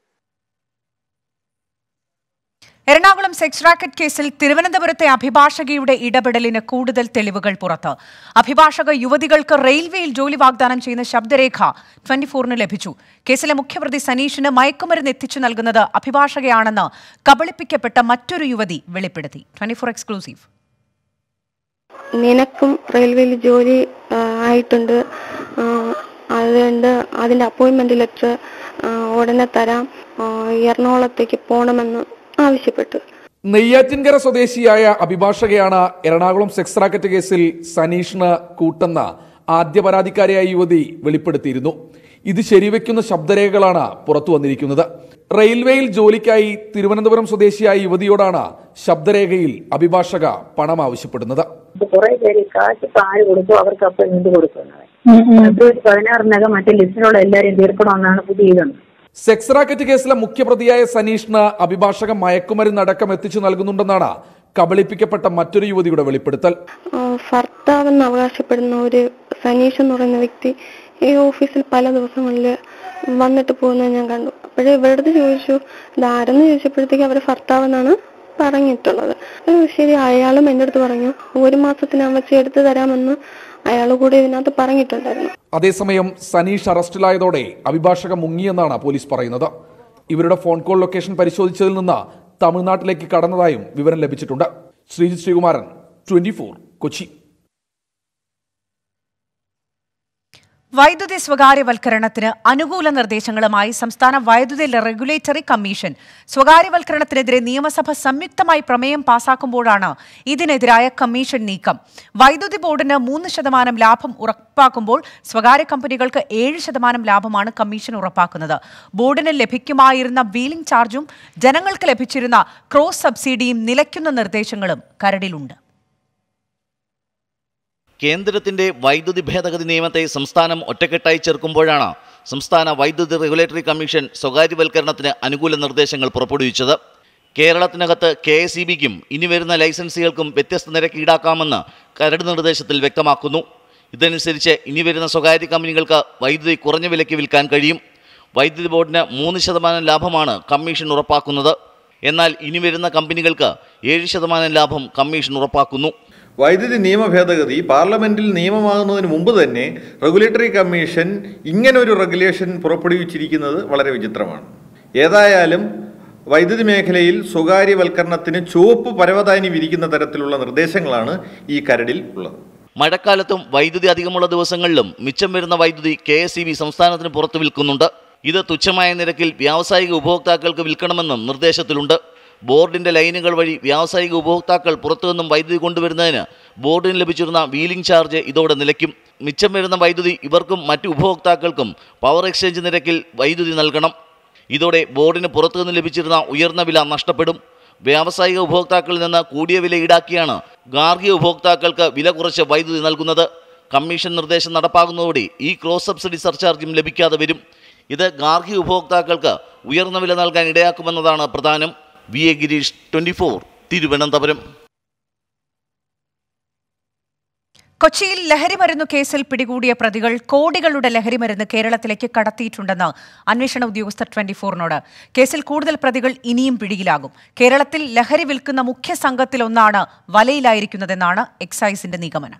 Ernakulam sex racket കേസിൽ തിരുവനന്തപുരത്തെ അഭിഭാഷകയുടെ ഇടപെടലിന് കൂടുതൽ തെളിവുകൾ പുറത്ത് അഭിഭാഷക യുവതികൾക്ക് റെയിൽവേയിൽ ജോലി വാഗ്ദാനം ചെയ്യുന്ന ശബ്ദരേഖ ട്വന്റി ഫോറിന് ലഭിച്ചു കേസിലെ മുഖ്യപ്രതി സനീഷിന് മയക്കുമരുന്ന് എത്തിച്ചു നൽകുന്നത് അഭിഭാഷകയാണെന്ന് കബളിപ്പിക്കപ്പെട്ട മറ്റൊരു യുവതി വെളിപ്പെടുത്തി ട്വന്റി ഫോർ എക്സ്ക്ലൂസീവ് നിനക്കും റെയിൽവേയിൽ ജോലി ആ, ആയിട്ടുണ്ട് ആ, അതുകൊണ്ട് അതിൻ്റെ അപ്പോയിൻമെന്റ് ലെറ്റർ ഉടനെ തരാം ആ, എറണാകുളത്തേക്ക് പോകണമെന്ന് ആവശ്യപ്പെട്ടു നെയ്യാറ്റിൻകര സ്വദേശിയായ അഭിഭാഷകയാണ് എറണാകുളം സെക്സ് റാക്കറ്റ് കേസിൽ സനീഷിന് കൂട്ടെന്ന ആദ്യ പരാതിക്കാരിയായ യുവതി വെളിപ്പെടുത്തിയിരുന്നു ഇത് ശരിവെക്കുന്ന ശബ്ദരേഖകളാണ് പുറത്തു വന്നിരിക്കുന്നത് റെയിൽവേയിൽ ജോലിക്കായി തിരുവനന്തപുരം സ്വദേശിയായ യുവതിയോടാണ് ശബ്ദരേഖയിൽ അഭിഭാഷക പണം ആവശ്യപ്പെടുന്നത് കുറെ പേര് കാശ് ഇപ്പൊ ആര് കൊടുക്കും അവർക്ക് അപ്പം എന്ത് കൊടുക്കുന്നത് ഫെബ്രുവരി പതിനാറിനകം മറ്റേ ലിസ്റ്റിലുള്ള എല്ലാവരും തീർക്കണമെന്നാണ് പുതിയ ഇതുണ്ട് സെക്സ് റാക്കറ്റ് കേസിലെ മുഖ്യപ്രതിയായ സനീഷിന് അഭിഭാഷകൻ മയക്കുമരുന്നടക്കം എത്തിച്ചു നൽകുന്നുണ്ടെന്നാണ് കബളിപ്പിക്കപ്പെട്ട മറ്റൊരു യുവതിയുടെ വെളിപ്പെടുത്തൽ ആ, ഭർത്താവെന്ന് അവകാശപ്പെടുന്ന ഒരു സനീഷ് എന്ന് പറയുന്ന വ്യക്തി ഈ ഓഫീസിൽ പല ദിവസങ്ങളിൽ വന്നിട്ട് പോകുന്നത് ഞാൻ കണ്ടു അപ്പോഴേ ഇവരുടെ അടുത്ത് ചോദിച്ചു ഇതാരെന്ന് ചോദിച്ചപ്പോഴത്തേക്ക് അവർ ഭർത്താവെന്നാണ് പറഞ്ഞിട്ടുള്ളത് ഏ, ശരി അയാളും എൻ്റെ അടുത്ത് പറഞ്ഞു ഒരു മാസത്തിനകം വെച്ച് എടുത്തു തരാമെന്ന് അയാൾ കൂടി ഇതിനകത്ത് പറഞ്ഞിട്ടുണ്ടായിരുന്നു അതേസമയം സനീഷ് അറസ്റ്റിലായതോടെ അഭിഭാഷക മുങ്ങിയെന്നാണ് പോലീസ് പറയുന്നത് ഇവരുടെ ഫോൺ കോൾ ലൊക്കേഷൻ പരിശോധിച്ചതിൽ നിന്ന് തമിഴ്നാട്ടിലേക്ക് കടന്നതായും വിവരം ലഭിച്ചിട്ടുണ്ട് ശ്രീജിത് ശ്രീകുമാരൻ ട്വന്റി കൊച്ചി വൈദ്യുതി സ്വകാര്യവൽക്കരണത്തിന് അനുകൂല നിർദ്ദേശങ്ങളുമായി സംസ്ഥാന വൈദ്യുതി റെഗുലേറ്ററി കമ്മീഷൻ സ്വകാര്യവൽക്കരണത്തിനെതിരെ നിയമസഭ സംയുക്തമായി പ്രമേയം പാസാക്കുമ്പോഴാണ് ഇതിനെതിരായ കമ്മീഷൻ നീക്കം വൈദ്യുതി ബോർഡിന് മൂന്ന് ശതമാനം ലാഭം ഉറപ്പാക്കുമ്പോൾ സ്വകാര്യ കമ്പനികൾക്ക് ഏഴ് ശതമാനം ലാഭമാണ് കമ്മീഷൻ ഉറപ്പാക്കുന്നത് ബോർഡിന് ലഭിക്കുമായിരുന്ന വീലിംഗ് ചാർജും ജനങ്ങൾക്ക് ലഭിച്ചിരുന്ന ക്രോസ് സബ്സിഡിയും നിലയ്ക്കുന്ന നിർദ്ദേശങ്ങളും കരടിലുണ്ട് കേന്ദ്രത്തിന്റെ വൈദ്യുതി ഭേദഗതി നിയമത്തെ സംസ്ഥാനം ഒറ്റക്കെട്ടായി ചേർക്കുമ്പോഴാണ് സംസ്ഥാന വൈദ്യുതി റെഗുലേറ്ററി കമ്മീഷൻ സ്വകാര്യവൽക്കരണത്തിന് അനുകൂല നിർദ്ദേശങ്ങൾ പുറപ്പെടുവിച്ചത് കേരളത്തിനകത്ത് കെ എസ് ഇ ബിക്കും ഇനി വരുന്ന ലൈസൻസുകൾക്കും വ്യത്യസ്ത നിരക്ക് ഈടാക്കാമെന്ന് കരട് നിർദ്ദേശത്തിൽ വ്യക്തമാക്കുന്നു ഇതനുസരിച്ച് ഇനി വരുന്ന സ്വകാര്യ കമ്പനികൾക്ക് വൈദ്യുതി കുറഞ്ഞ വിലയ്ക്ക് വിൽക്കാൻ കഴിയും വൈദ്യുതി ബോർഡിന് മൂന്ന് ശതമാനം ലാഭമാണ് കമ്മീഷൻ ഉറപ്പാക്കുന്നത് എന്നാൽ ഇനി വരുന്ന കമ്പനികൾക്ക് ഏഴ് ശതമാനം ലാഭം കമ്മീഷൻ ഉറപ്പാക്കുന്നു വൈദ്യുതി നിയമ ഭേദഗതി പാർലമെന്റിൽ നിയമമാകുന്നതിന് മുമ്പ് തന്നെ റെഗുലേറ്ററി കമ്മീഷൻ ഇങ്ങനൊരു റെഗുലേഷൻ പുറപ്പെടുവിച്ചിരിക്കുന്നത് വളരെ വിചിത്രമാണ് ഏതായാലും വൈദ്യുതി മേഖലയിൽ സ്വകാര്യവൽക്കരണത്തിന് ചുവപ്പ് പരവതാനി വിരിക്കുന്ന തരത്തിലുള്ള നിർദ്ദേശങ്ങളാണ് ഈ കരടിൽ ഉള്ളത് മഴക്കാലത്തും വൈദ്യുതി അധികമുള്ള ദിവസങ്ങളിലും മിച്ചം വരുന്ന വൈദ്യുതി കെ എസ് ഇ ബി സംസ്ഥാനത്തിന് പുറത്ത് വിൽക്കുന്നുണ്ട് ഇത് തുച്ഛമായ നിരക്കിൽ വ്യാവസായിക ഉപഭോക്താക്കൾക്ക് വിൽക്കണമെന്നും നിർദ്ദേശത്തിലുണ്ട് ബോർഡിന്റെ ലൈനുകൾ വഴി വ്യാവസായിക ഉപഭോക്താക്കൾ പുറത്തുനിന്നും വൈദ്യുതി കൊണ്ടുവരുന്നതിന് ബോർഡിന് ലഭിച്ചിരുന്ന വീലിംഗ് ചാർജ് ഇതോടെ നിലയ്ക്കും മിച്ചം വരുന്ന വൈദ്യുതി ഇവർക്കും മറ്റു ഉപഭോക്താക്കൾക്കും പവർ എക്സ്ചേഞ്ച് നിരക്കിൽ വൈദ്യുതി നൽകണം ഇതോടെ ബോർഡിന് പുറത്തുനിന്ന് ലഭിച്ചിരുന്ന ഉയർന്ന വില നഷ്ടപ്പെടും വ്യാവസായിക ഉപഭോക്താക്കളിൽ നിന്ന് കൂടിയ വില ഈടാക്കിയാണ് ഗാർഹിക ഉപഭോക്താക്കൾക്ക് വില കുറച്ച് വൈദ്യുതി നൽകുന്നത് കമ്മീഷൻ നിർദ്ദേശം നടപ്പാകുന്നതോടെ ഈ ക്രോസ് സബ്സിഡി സർചാർജും ലഭിക്കാതെ വരും ഇത് ഗാർഹിക ഉപഭോക്താക്കൾക്ക് ഉയർന്ന വില നൽകാൻ ഇടയാക്കുമെന്നതാണ് പ്രധാനം V A Girish twenty four Thiruvananthapuram കൊച്ചിയിൽ ലഹരിമരുന്നു കേസിൽ പിടികൂടിയ പ്രതികൾ കോടികളുടെ ലഹരിമരുന്ന് കേരളത്തിലേക്ക് കടത്തിയിട്ടുണ്ടെന്ന് അന്വേഷണ ഉദ്യോഗസ്ഥർ ട്വന്റി ഫോറിനോട് കേസിൽ കൂടുതൽ പ്രതികൾ ഇനിയും പിടിയിലാകും കേരളത്തിൽ ലഹരി വിൽക്കുന്ന മുഖ്യ സംഘത്തിലൊന്നാണ് വലയിലായിരിക്കുന്നതെന്നാണ് എക്സൈസിന്റെ നിഗമനം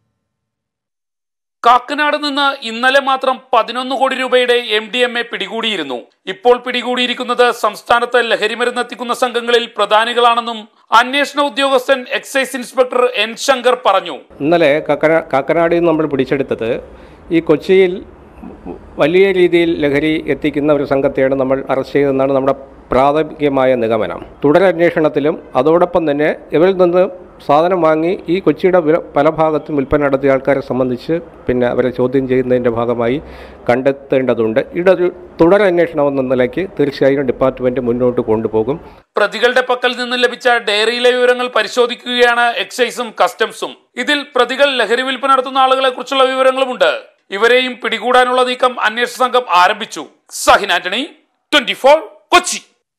കാക്കനാട് നിന്ന് ഇന്നലെ മാത്രം പതിനൊന്ന് കോടി രൂപയുടെ എം ഡി എം എ പിടികൂടിയിരുന്നു ഇപ്പോൾ പിടികൂടിയിരിക്കുന്നത് സംസ്ഥാനത്ത് ലഹരിമരുന്ന് എത്തിക്കുന്ന സംഘങ്ങളിൽ പ്രധാനികളാണെന്നും അന്വേഷണ ഉദ്യോഗസ്ഥൻ എക്സൈസ് ഇൻസ്പെക്ടർ എൻ ശങ്കർ പറഞ്ഞു ഇന്നലെ കാക്കന കാക്കനാടിൽ നിന്ന് നമ്മൾ പിടിച്ചെടുത്തത് ഈ കൊച്ചിയിൽ വലിയ രീതിയിൽ ലഹരി എത്തിക്കുന്ന ഒരു സംഘത്തെയാണ് നമ്മൾ അറസ്റ്റ് ചെയ്തതെന്നാണ് നമ്മുടെ പ്രാഥമികമായ നിഗമനം തുടരന്വേഷണത്തിലും അതോടൊപ്പം തന്നെ ഇവരിൽ നിന്ന് സാധനം വാങ്ങി ഈ കൊച്ചിയുടെ വില- പല ഭാഗത്തും വിൽപ്പന നടത്തിയ ആൾക്കാരെ സംബന്ധിച്ച് പിന്നെ അവരെ ചോദ്യം ചെയ്യുന്നതിൻ്റെ ഭാഗമായി കണ്ടെത്തേണ്ടതുണ്ട് ഇതൊരു തുടരന്വേഷണം എന്ന നിലയ്ക്ക് തീർച്ചയായും ഡിപ്പാർട്ട്മെൻറ്റ് മുന്നോട്ട് കൊണ്ടുപോകും പ്രതികളുടെ പക്കൽ നിന്ന് ലഭിച്ച ഡയറിയിലെ വിവരങ്ങൾ പരിശോധിക്കുകയാണ് എക്സൈസും കസ്റ്റംസും ഇതിൽ പ്രതികൾ ലഹരി വിൽപ്പന നടത്തുന്ന ആളുകളെ കുറിച്ചുള്ള വിവരങ്ങളുമുണ്ട് ഇവരെയും പിടികൂടാനുള്ള നീക്കം അന്വേഷണ സംഘം ആരംഭിച്ചു സഹിൻ ആന്റണി ട്വന്റി കൊച്ചി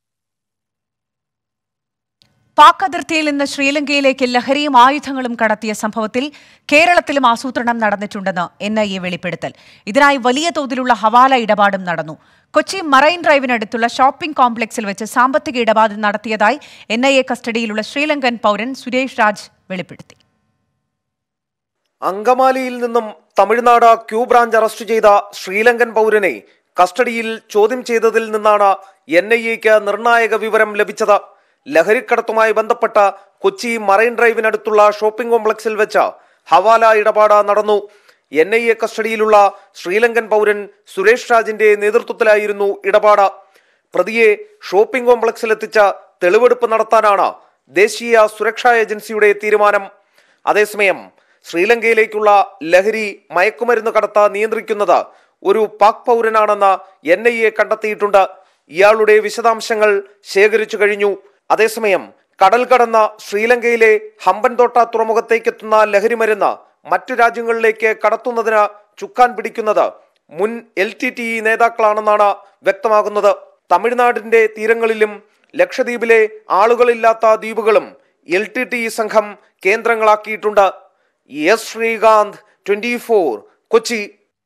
പാക് അതിർത്തിയിൽ നിന്ന് ശ്രീലങ്കയിലേക്ക് ലഹരിയും ആയുധങ്ങളും കടത്തിയ സംഭവത്തിൽ കേരളത്തിലും ആസൂത്രണം നടന്നിട്ടുണ്ടെന്ന് എൻ ഐ എ വെളിപ്പെടുത്തൽ ഇതിനായി വലിയ തോതിലുള്ള ഹവാല ഇടപാടും നടന്നു കൊച്ചി മറൈൻ ഡ്രൈവിനടുത്തുള്ള ഷോപ്പിംഗ് കോംപ്ലക്സിൽ വെച്ച് സാമ്പത്തിക ഇടപാട് നടത്തിയതായി എൻ ഐ എ കസ്റ്റഡിയിലുള്ള ശ്രീലങ്കൻ പൗരൻ സുരേഷ് രാജ് വെളിപ്പെടുത്തി അങ്കമാലിയിൽ നിന്നും തമിഴ്നാട് ക്യൂ ബ്രാഞ്ച് അറസ്റ്റ് ചെയ്ത ശ്രീലങ്കൻ പൗരനെ കസ്റ്റഡിയിൽ ചോദ്യം ചെയ്തതിൽ നിന്നാണ് എൻ ഐ എക്ക് നിർണായക വിവരം ലഭിച്ചത് ലഹരിക്കടത്തുമായി ബന്ധപ്പെട്ട കൊച്ചി മറൈൻ ഡ്രൈവിനടുത്തുള്ള ഷോപ്പിംഗ് കോംപ്ലക്സിൽ വെച്ച് ഹവാല ഇടപാട് നടന്നു എൻ ഐ എ കസ്റ്റഡിയിലുള്ള ശ്രീലങ്കൻ പൗരൻ സുരേഷ് രാജിന്റെ നേതൃത്വത്തിലായിരുന്നു ഇടപാട് പ്രതിയെ ഷോപ്പിംഗ് കോംപ്ലക്സിലെത്തിച്ച തെളിവെടുപ്പ് നടത്താനാണ് ദേശീയ സുരക്ഷാ ഏജൻസിയുടെ തീരുമാനം അതേസമയം ശ്രീലങ്കയിലേക്കുള്ള ലഹരി മയക്കുമരുന്ന് കടത്ത നിയന്ത്രിക്കുന്നത് ഒരു പാക് പൗരനാണെന്ന് എൻ ഐ എ കണ്ടെത്തിയിട്ടുണ്ട് ഇയാളുടെ വിശദാംശങ്ങൾ ശേഖരിച്ചു കഴിഞ്ഞു അതേസമയം കടൽ കടന്ന ശ്രീലങ്കയിലെ ഹമ്പൻതോട്ട തുറമുഖത്തേക്കെത്തുന്ന ലഹരിമരുന്ന് മറ്റു രാജ്യങ്ങളിലേക്ക് കടത്തുന്നതിന് ചുക്കാൻ പിടിക്കുന്നത് മുൻ എൽ ടി ടി ഇ നേതാക്കളാണെന്നാണ് വ്യക്തമാകുന്നത് തമിഴ്നാടിന്റെ തീരങ്ങളിലും ലക്ഷദ്വീപിലെ ആളുകളില്ലാത്ത ദ്വീപുകളും എൽ ടി ടി ഇ സംഘം കേന്ദ്രങ്ങളാക്കിയിട്ടുണ്ട് S Srikanth twenty four Kochi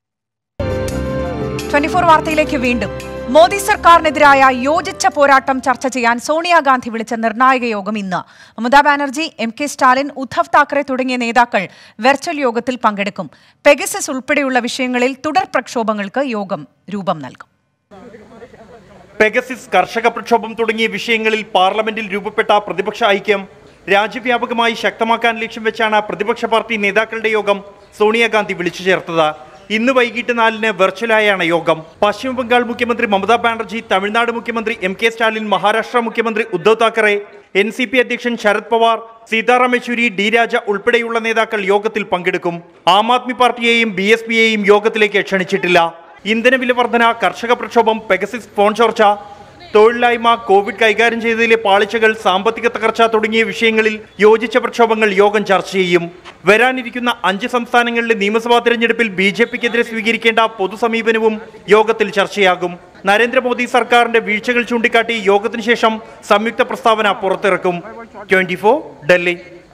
twenty four വാർത്തയിലേക്ക് വീണ്ടും മോദി സർക്കാരിനെതിരായ യോജിച്ച പോരാട്ടം ചർച്ച ചെയ്യാൻ സോണിയാഗാന്ധി വിളിച്ച നിർണായക യോഗം ഇന്ന് മമതാ ബാനർജി എം കെ സ്റ്റാലിൻ ഉദ്ധവ് താക്കറെ തുടങ്ങിയ നേതാക്കൾ വെർച്വൽ യോഗത്തിൽ പങ്കെടുക്കും പെഗസസ് ഉൾപ്പെടെയുള്ള വിഷയങ്ങളിൽ തുടർ പ്രക്ഷോഭങ്ങൾക്ക് യോഗം രൂപം നൽകും പെഗസിസ് കർഷക പ്രക്ഷോഭം തുടങ്ങിയ വിഷയങ്ങളിൽ പാർലമെന്റിൽ രൂപപ്പെട്ട പ്രതിപക്ഷ ഐക്യം രാജ്യവ്യാപകമായി ശക്തമാക്കാൻ ലക്ഷ്യം വെച്ചാണ് പ്രതിപക്ഷ പാർട്ടി നേതാക്കളുടെ യോഗം സോണിയാഗാന്ധി വിളിച്ചു ചേർത്തത് ഇന്ന് വൈകിട്ട് നാലിന് വെർച്വലായാണ് യോഗം പശ്ചിമ ബംഗാൾ മുഖ്യമന്ത്രി മമതാ ബാനർജി തമിഴ്നാട് മുഖ്യമന്ത്രി എം കെ സ്റ്റാലിൻ മഹാരാഷ്ട്ര മുഖ്യമന്ത്രി Uddhav Thackeray N C P അധ്യക്ഷൻ ശരത് പവാർ സീതാറാം യെച്ചൂരി ഡി രാജ ഉൾപ്പെടെയുള്ള നേതാക്കൾ യോഗത്തിൽ പങ്കെടുക്കും ആം ആദ്മി പാർട്ടിയെയും ബി എസ് പിയെയും യോഗത്തിലേക്ക് ക്ഷണിച്ചിട്ടില്ല ഇന്ധനവില വർധന കർഷക പ്രക്ഷോഭം പെഗസിസ് ഫോൺ ചോർച്ച തൊഴിലില്ലായ്മ കോവിഡ് കൈകാര്യം ചെയ്തതിലെ പാളിച്ചകൾ സാമ്പത്തിക തകർച്ച തുടങ്ങിയ വിഷയങ്ങളിൽ യോജിച്ച പ്രക്ഷോഭങ്ങൾ യോഗം ചർച്ച ചെയ്യും വരാനിരിക്കുന്ന അഞ്ച് സംസ്ഥാനങ്ങളിലെ നിയമസഭാ തെരഞ്ഞെടുപ്പിൽ ബി ജെ പിക്കെതിരെ സ്വീകരിക്കേണ്ട പൊതുസമീപനവും യോഗത്തിൽ ചർച്ചയാകും നരേന്ദ്രമോദി സർക്കാരിന്റെ വീഴ്ചകൾ ചൂണ്ടിക്കാട്ടി യോഗത്തിന് ശേഷം സംയുക്ത പ്രസ്താവന പുറത്തിറക്കും ട്വന്റി ഡൽഹി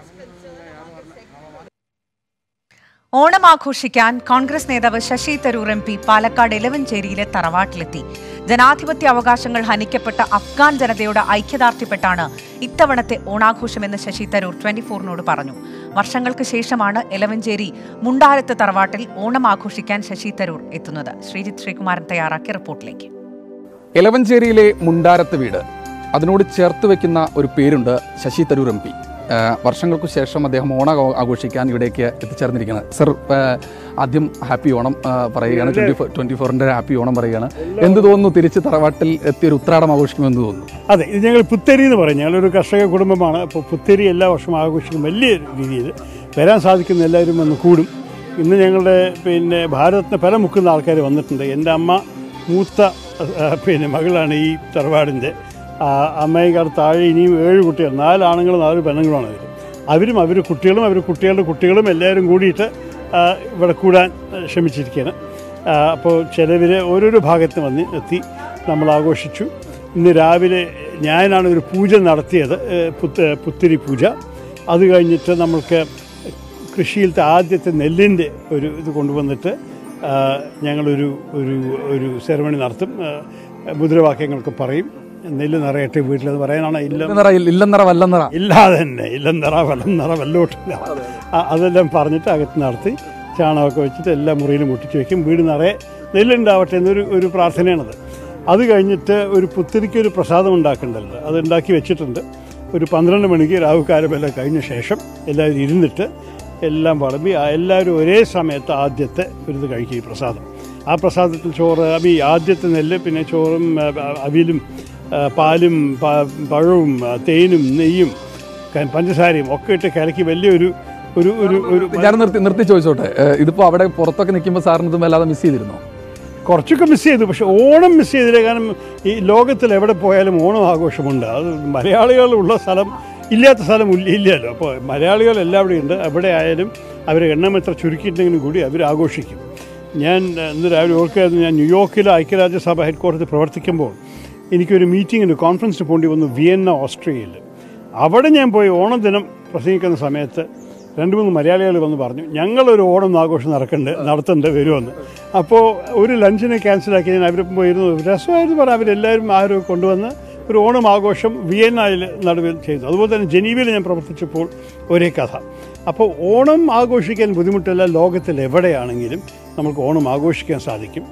ഓണം ആഘോഷിക്കാൻ കോൺഗ്രസ് നേതാവ് ശശി തരൂർ എം പി പാലക്കാട് ഇലവഞ്ചേരിയിലെ തറവാട്ടിലെത്തി ജനാധിപത്യ അവകാശങ്ങൾ ഹനിക്കപ്പെട്ട അഫ്ഗാൻ ജനതയോട് ഐക്യദാർഢ്യപ്പെട്ടാണ് ഇത്തവണത്തെ ഓണാഘോഷമെന്ന് ശശി തരൂർ ട്വന്റി ഫോറിനോട് പറഞ്ഞു വർഷങ്ങൾക്ക് ശേഷമാണ് എലവഞ്ചേരി മുണ്ടാരത്ത് തറവാട്ടിൽ ഓണം ആഘോഷിക്കാൻ ശശി തരൂർ എത്തുന്നത് ശ്രീജിത്ത് ശ്രീകുമാരൻ തയ്യാറാക്കിയ റിപ്പോർട്ടിലേക്ക് എലവഞ്ചേരിയിലെ മുണ്ടാരത്ത് വീട് അതിനോട് ചേർത്ത് വെക്കുന്ന ഒരു പേരുണ്ട് ശശി തരൂർ എം പി വർഷങ്ങൾക്കു ശേഷം അദ്ദേഹം ഓണം ആ- ആഘോഷിക്കാൻ ഇവിടേക്ക് എത്തിച്ചേർന്നിരിക്കുന്നത് സർ ആ, ആദ്യം ഹാപ്പി ഓണം ആ, പറയുകയാണ് ട്വന്റി ഫോർ ട്വന്റി ഫോറിന്റെ ഹാപ്പി ഓണം പറയുകയാണ് എന്ത് തോന്നുന്നു തിരിച്ച് തറവാട്ടിൽ എത്തിയ ഒരു ഉത്രാടം ആഘോഷിക്കുമെന്ന് തോന്നുന്നു അതെ ഇത് ഞങ്ങൾ പുത്തരി എന്ന് പറയും ഞങ്ങളൊരു കർഷക കുടുംബമാണ് അപ്പോൾ പുത്തരി എല്ലാ വർഷവും ആഘോഷിക്കും വലിയ രീതിയിൽ വരാൻ സാധിക്കുന്ന എല്ലാവരും വന്ന് കൂടും ഇന്ന് ഞങ്ങളുടെ പിന്നെ ഭാരതത്തിന് പല മുക്കുന്ന ആൾക്കാർ വന്നിട്ടുണ്ട് എൻ്റെ അമ്മ മൂത്ത ആ, പിന്നെ മകളാണ് ഈ തറവാടിൻ്റെ അമ്മയ്ക്കാർ താഴെ ഇനിയും ഏഴ് കുട്ടികൾ നാല് ആണുങ്ങളും നാല് പെണ്ണുങ്ങളുമാണ് അവർ അവരും അവർ കുട്ടികളും അവർ കുട്ടികളുടെ കുട്ടികളും എല്ലാവരും കൂടിയിട്ട് ആ, ഇവിടെ കൂടാൻ ആ, ശ്രമിച്ചിരിക്കുകയാണ് ആ, അപ്പോൾ ചിലവർ ഓരോരോ ഭാഗത്ത് വന്ന് എത്തി നമ്മൾ ആഘോഷിച്ചു ഇന്ന് രാവിലെ ഞാനാണ് ഒരു പൂജ നടത്തിയത് ഏ, പുത്ത പുത്തിരി പൂജ അത് കഴിഞ്ഞിട്ട് നമ്മൾക്ക് കൃഷിയിലത്തെ ആദ്യത്തെ നെല്ലിൻ്റെ ഒരു ഇത് കൊണ്ടുവന്നിട്ട് ആ, ഞങ്ങളൊരു ഒരു ഒരു സെറമണി നടത്തും ആ, മുദ്രാവാക്യങ്ങളൊക്കെ പറയും നെല്ല് നിറയട്ടെ വീട്ടിലെന്ന് പറയാനാണ് ഇല്ല ഇല്ലെന്നറ ഇല്ലെന്നറ വല്ലെന്നറ ഇല്ലാതെ തന്നെ ഇല്ലെന്നറ വല്ലെന്നറ വല്ലോട്ടില്ല ആ- അതെല്ലാം പറഞ്ഞിട്ട് അകത്ത് നടത്തി ചാണകമൊക്കെ വെച്ചിട്ട് എല്ലാ മുറിയിലും മുട്ടിച്ച് വെക്കും വീട് നിറയെ നെല്ലുണ്ടാവട്ടെ എന്നൊരു ഒരു പ്രാർത്ഥനയാണത് അത് കഴിഞ്ഞിട്ട് ഒരു പുത്തിരിക്ക് ഒരു പ്രസാദം ഉണ്ടാക്കണ്ടല്ലോ അത് ഉണ്ടാക്കി വെച്ചിട്ടുണ്ട് ഒരു പന്ത്രണ്ട് മണിക്ക് രാവുകാലമെല്ലാം കഴിഞ്ഞ ശേഷം എല്ലാവരും ഇരുന്നിട്ട് എല്ലാം വിളമ്പി ആ എല്ലാവരും ഒരേ സമയത്ത് ആദ്യത്തെ ഒരു ഇത് കഴിക്കും ഈ പ്രസാദം ആ പ്രസാദത്തിൽ ചോറ് അബി ആദ്യത്തെ നെല്ല് പിന്നെ ചോറും ആ, അവിയലും ആ, പാലും പ- പഴവും ആ, തേനും നെയ്യും ക- പഞ്ചസാരയും ഒക്കെ ഇട്ട് കലക്കി വലിയൊരു ഒരു ഒരു ഒരു ഞാൻ നിർത്തി നിർത്തി ചോദിച്ചോട്ടെ ഏഹ് ഇതിപ്പോ അവിടെ പുറത്തൊക്കെ നിൽക്കുമ്പോൾ സാറിന് ഇതും വല്ലാതെ മിസ് ചെയ്തിരുന്നോ കുറച്ചൊക്കെ മിസ് ചെയ്തു പക്ഷെ ഓണം മിസ് ചെയ്തില്ല കാരണം ഈ ലോകത്തിൽ എവിടെ പോയാലും ഓണം ആഘോഷമുണ്ട് അത് മലയാളികളുള്ള സ്ഥലം ഇല്ലാത്ത സ്ഥലം ഇല്ല ഇല്ലല്ലോ അപ്പോൾ മലയാളികൾ എല്ലാവിടെയും ഉണ്ട് എവിടെ ആയാലും അവർ എണ്ണം എത്ര ചുരുക്കിയിട്ടുണ്ടെങ്കിലും കൂടി അവർ ആഘോഷിക്കും ഞാൻ ഏഹ്, ഇന്ന് രാവിലെ ഓർക്കുകയായിരുന്നു ഞാൻ ന്യൂയോർക്കിലെ ഐക്യരാജ്യസഭ ഹെഡ് ക്വാർട്ടറിൽ പ്രവർത്തിക്കുമ്പോൾ എനിക്കൊരു മീറ്റിങ്ങിന് കോൺഫറൻസിന് പോണ്ടി വന്നു വിയന്ന ഓസ്ട്രേലിയയിൽ അവിടെ ഞാൻ പോയി ഓണം ദിനം പ്രസംഗിക്കുന്ന സമയത്ത് രണ്ട് മൂന്ന് മലയാളികൾ വന്ന് പറഞ്ഞു ഞങ്ങളൊരു ഓണം ആഘോഷം നടക്കണ്ട് നടത്തേണ്ട വരുമെന്ന് അപ്പോൾ ഒരു ലഞ്ചിനെ ക്യാൻസലാക്കി ഞാൻ അവരിപ്പം പോയിരുന്നു രസമായിരുന്നു പറയാം അവരെല്ലാവരും ആരും കൊണ്ടുവന്ന് ഒരു ഓണം ആഘോഷം വിയന്നയിൽ നടുവിൽ ചെയ്തു അതുപോലെ തന്നെ ജനീവയിൽ ഞാൻ പ്രവർത്തിച്ചപ്പോൾ ഒരേ കഥ അപ്പോൾ ഓണം ആഘോഷിക്കാൻ ബുദ്ധിമുട്ടില്ല ലോകത്തിൽ എവിടെയാണെങ്കിലും നമുക്ക് ഓണം ആഘോഷിക്കാൻ സാധിക്കും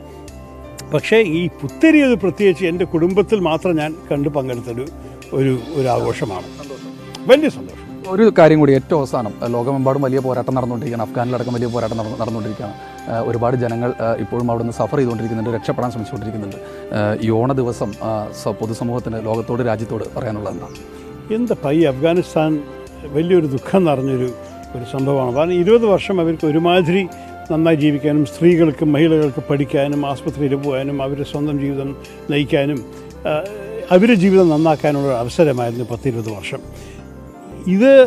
പക്ഷേ ഈ പുത്തരി അത് പ്രത്യേകിച്ച് എൻ്റെ കുടുംബത്തിൽ മാത്രം ഞാൻ കണ്ടു പങ്കെടുത്തൊരു ഒരു ഒരു ആഘോഷമാണ് വലിയ സന്തോഷം ഒരു കാര്യം കൂടി ഏറ്റവും അവസാനം ഏഹ് ലോകമെമ്പാടും വലിയ പോരാട്ടം നടന്നുകൊണ്ടിരിക്കുകയാണ് അഫ്ഗാനിലടക്കം വലിയ പോരാട്ടം നടന്നു നടന്നുകൊണ്ടിരിക്കുകയാണ് ഏഹ് ഒരുപാട് ജനങ്ങൾ ഏഹ് ഇപ്പോഴും അവിടെ നിന്ന് സഫർ ചെയ്തുകൊണ്ടിരിക്കുന്നുണ്ട് രക്ഷപ്പെടാൻ ശ്രമിച്ചുകൊണ്ടിരിക്കുന്നുണ്ട് ഏഹ് ഈ ഓണ ദിവസം ആ, സ- പൊതുസമൂഹത്തിന് ലോകത്തോട് രാജ്യത്തോട് പറയാനുള്ളത് എന്താണ് എന്താ ഈ അഫ്ഗാനിസ്ഥാൻ വലിയൊരു ദുഃഖം നിറഞ്ഞൊരു ഒരു സംഭവമാണ് കാരണം ഇരുപത് വർഷം അവർക്ക് ഒരുമാതിരി നന്നായി ജീവിക്കാനും സ്ത്രീകൾക്ക് മഹിളകൾക്ക് പഠിക്കാനും ആസ്പത്രിയിൽ പോകാനും അവരുടെ സ്വന്തം ജീവിതം നയിക്കാനും ആ, അവരുടെ ജീവിതം നന്നാക്കാനുള്ള ഒരു അവസരമായിരുന്നു പത്തിരുപത് വർഷം ഇത്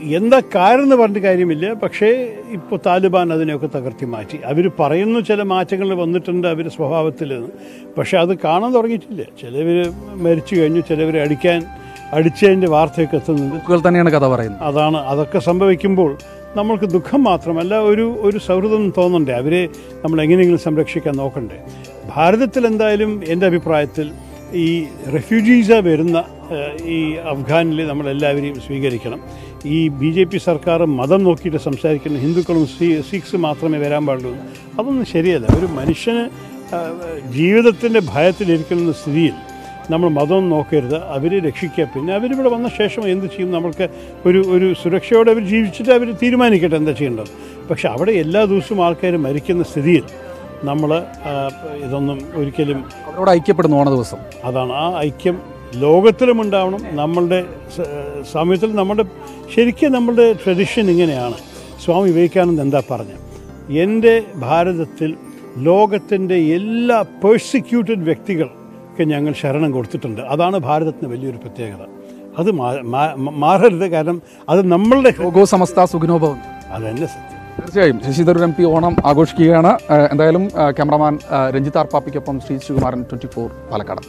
എന്താ കാരണം എന്ന് പറഞ്ഞിട്ട് കാര്യമില്ല പക്ഷേ ഇപ്പോൾ താലിബാൻ അതിനെയൊക്കെ തകർത്തി മാറ്റി അവർ പറയുന്നു ചില മാറ്റങ്ങൾ വന്നിട്ടുണ്ട് അവർ സ്വഭാവത്തിൽ പക്ഷേ അത് കാണാൻ തുടങ്ങിയിട്ടില്ല ചിലവർ മരിച്ചു കഴിഞ്ഞു ചിലവർ അടിക്കാൻ അടിച്ചതിൻ്റെ വാർത്തയൊക്കെ എത്തുന്നുണ്ട് തന്നെയാണ് കഥ പറയുന്നത് അതാണ് അതൊക്കെ സംഭവിക്കുമ്പോൾ നമ്മൾക്ക് ദുഃഖം മാത്രമല്ല ഒരു ഒരു സൗഹൃദം തോന്നണ്ടേ അവരെ നമ്മൾ എങ്ങനെയെങ്കിലും സംരക്ഷിക്കാൻ നോക്കണ്ടേ ഭാരതത്തിൽ എന്തായാലും എൻ്റെ അഭിപ്രായത്തിൽ ഈ റെഫ്യൂജീസ് വരുന്ന ഏഹ്, ഈ അഫ്ഗാനിൽ നമ്മളെല്ലാവരെയും സ്വീകരിക്കണം ഈ ബി ജെ പി സർക്കാർ മതം നോക്കിയിട്ട് സംസാരിക്കുന്ന ഹിന്ദുക്കളും സീ സിഖ്സ് മാത്രമേ വരാൻ പാടുള്ളൂ അതൊന്നും ശരിയല്ല ഒരു മനുഷ്യന് ജീവിതത്തിൻ്റെ ഭയത്തിലിരിക്കുന്ന സ്ഥിതിയിൽ നമ്മൾ മതം നോക്കരുത് അവരെ രക്ഷിക്കുക പിന്നെ അവരിവിടെ വന്ന ശേഷം എന്ത് ചെയ്യും നമ്മൾക്ക് ഒരു ഒരു സുരക്ഷയോടെ അവർ ജീവിച്ചിട്ട് അവർ തീരുമാനിക്കട്ടെ എന്താ ചെയ്യേണ്ടത് പക്ഷെ അവിടെ എല്ലാ ദിവസവും ആൾക്കാർ മരിക്കുന്ന സ്ഥിതിയിൽ നമ്മൾ ഇതൊന്നും ഒരിക്കലും അവരോട് ഐക്യപ്പെടുന്നു ഓണ ദിവസം അതാണ് ആ ഐക്യം ലോകത്തിലും ഉണ്ടാവണം നമ്മളുടെ സ- സമയത്തിൽ നമ്മുടെ ശരിക്കും നമ്മളുടെ ട്രഡിഷൻ ഇങ്ങനെയാണ് സ്വാമി വിവേകാനന്ദ എന്താ പറഞ്ഞത് എൻ്റെ ഭാരതത്തിൽ ലോകത്തിൻ്റെ എല്ലാ പേഴ്സിക്യൂട്ടഡ് വ്യക്തികൾക്ക് ഞങ്ങൾ ശരണം കൊടുത്തിട്ടുണ്ട് അതാണ് ഭാരതത്തിന് വലിയൊരു പ്രത്യേകത അത് മാ- മാ- മാറരുത് കാരണം അത് നമ്മളുടെ ലോകോ സമസ്ത സുഖിനോഭവൻ അതന്നെ സത്യം തീർച്ചയായും ശശി തരൂർ എം പി ഓണം ആഘോഷിക്കുകയാണ് ഏഹ് എന്തായാലും ഏഹ് ക്യാമറമാൻ ഏഹ് രഞ്ജിത്ത് ആർപ്പാപ്പിക്കൊപ്പം ശ്രീ ശ്രീകുമാരൻ ട്വന്റി ഫോർ പാലക്കാട്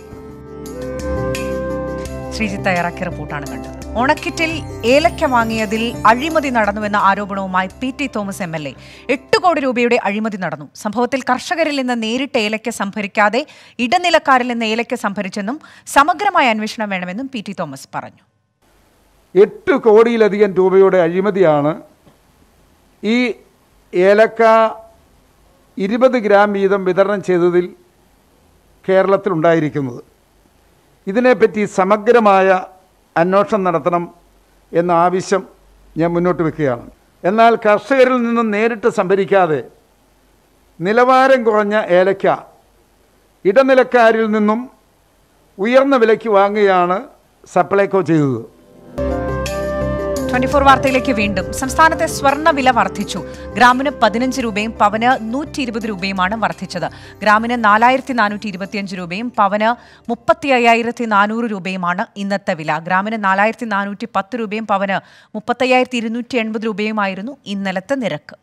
ശ്രീജിത്ത് തയ്യാറാക്കിയ റിപ്പോർട്ടാണ് കണ്ടത് ഓണക്കിറ്റിൽ ഏലക്ക വാങ്ങിയതിൽ അഴിമതി നടന്നുവെന്ന ആരോപണവുമായി P T Thomas M L A എട്ട് കോടി രൂപയുടെ അഴിമതി നടന്നു സംഭവത്തിൽ കർഷകരിൽ നിന്ന് നേരിട്ട് ഏലക്ക സംഭരിക്കാതെ ഇടനിലക്കാരിൽ നിന്ന് ഏലക്ക സംഭരിച്ചെന്നും സമഗ്രമായ അന്വേഷണം വേണമെന്നും പി ടി തോമസ് പറഞ്ഞു എട്ട് കോടിയിലധികം രൂപയുടെ അഴിമതിയാണ് ഈ ഏലക്ക ഇരുപത് ഗ്രാം വീതം വിതരണം ചെയ്തതിൽ കേരളത്തിലുണ്ടായിരിക്കുന്നത് ഇതിനെപ്പറ്റി സമഗ്രമായ അന്വേഷണം നടത്തണം എന്ന ആവശ്യം ഞാൻ മുന്നോട്ട് വെക്കുകയാണ് എന്നാൽ കർഷകരിൽ നിന്നും നേരിട്ട് സംഭരിക്കാതെ നിലവാരം കുറഞ്ഞ ഏലക്ക ഇടനിലക്കാരിൽ നിന്നും ഉയർന്ന വിലയ്ക്ക് വാങ്ങുകയാണ് സപ്ലൈകോ ചെയ്തത് ട്വന്റി ഫോർ വാർത്തയിലേക്ക് വീണ്ടും സംസ്ഥാനത്തെ സ്വർണ്ണ വില വർദ്ധിച്ചു ഗ്രാമിന് പതിനഞ്ച് രൂപയും പവന് നൂറ്റി ഇരുപത് രൂപയുമാണ് വർദ്ധിച്ചത് ഗ്രാമിന് നാലായിരത്തി നാനൂറ്റി ഇരുപത്തിയഞ്ച് രൂപയും പവന് മുപ്പത്തി അയ്യായിരത്തി നാനൂറ് രൂപയുമാണ് ഇന്നത്തെ വില ഗ്രാമിന് നാലായിരത്തി നാനൂറ്റി പത്ത് രൂപയും പവന് മുപ്പത്തയ്യായിരത്തി ഇരുന്നൂറ്റി എൺപത് രൂപയുമായിരുന്നു ഇന്നലത്തെ നിരക്ക്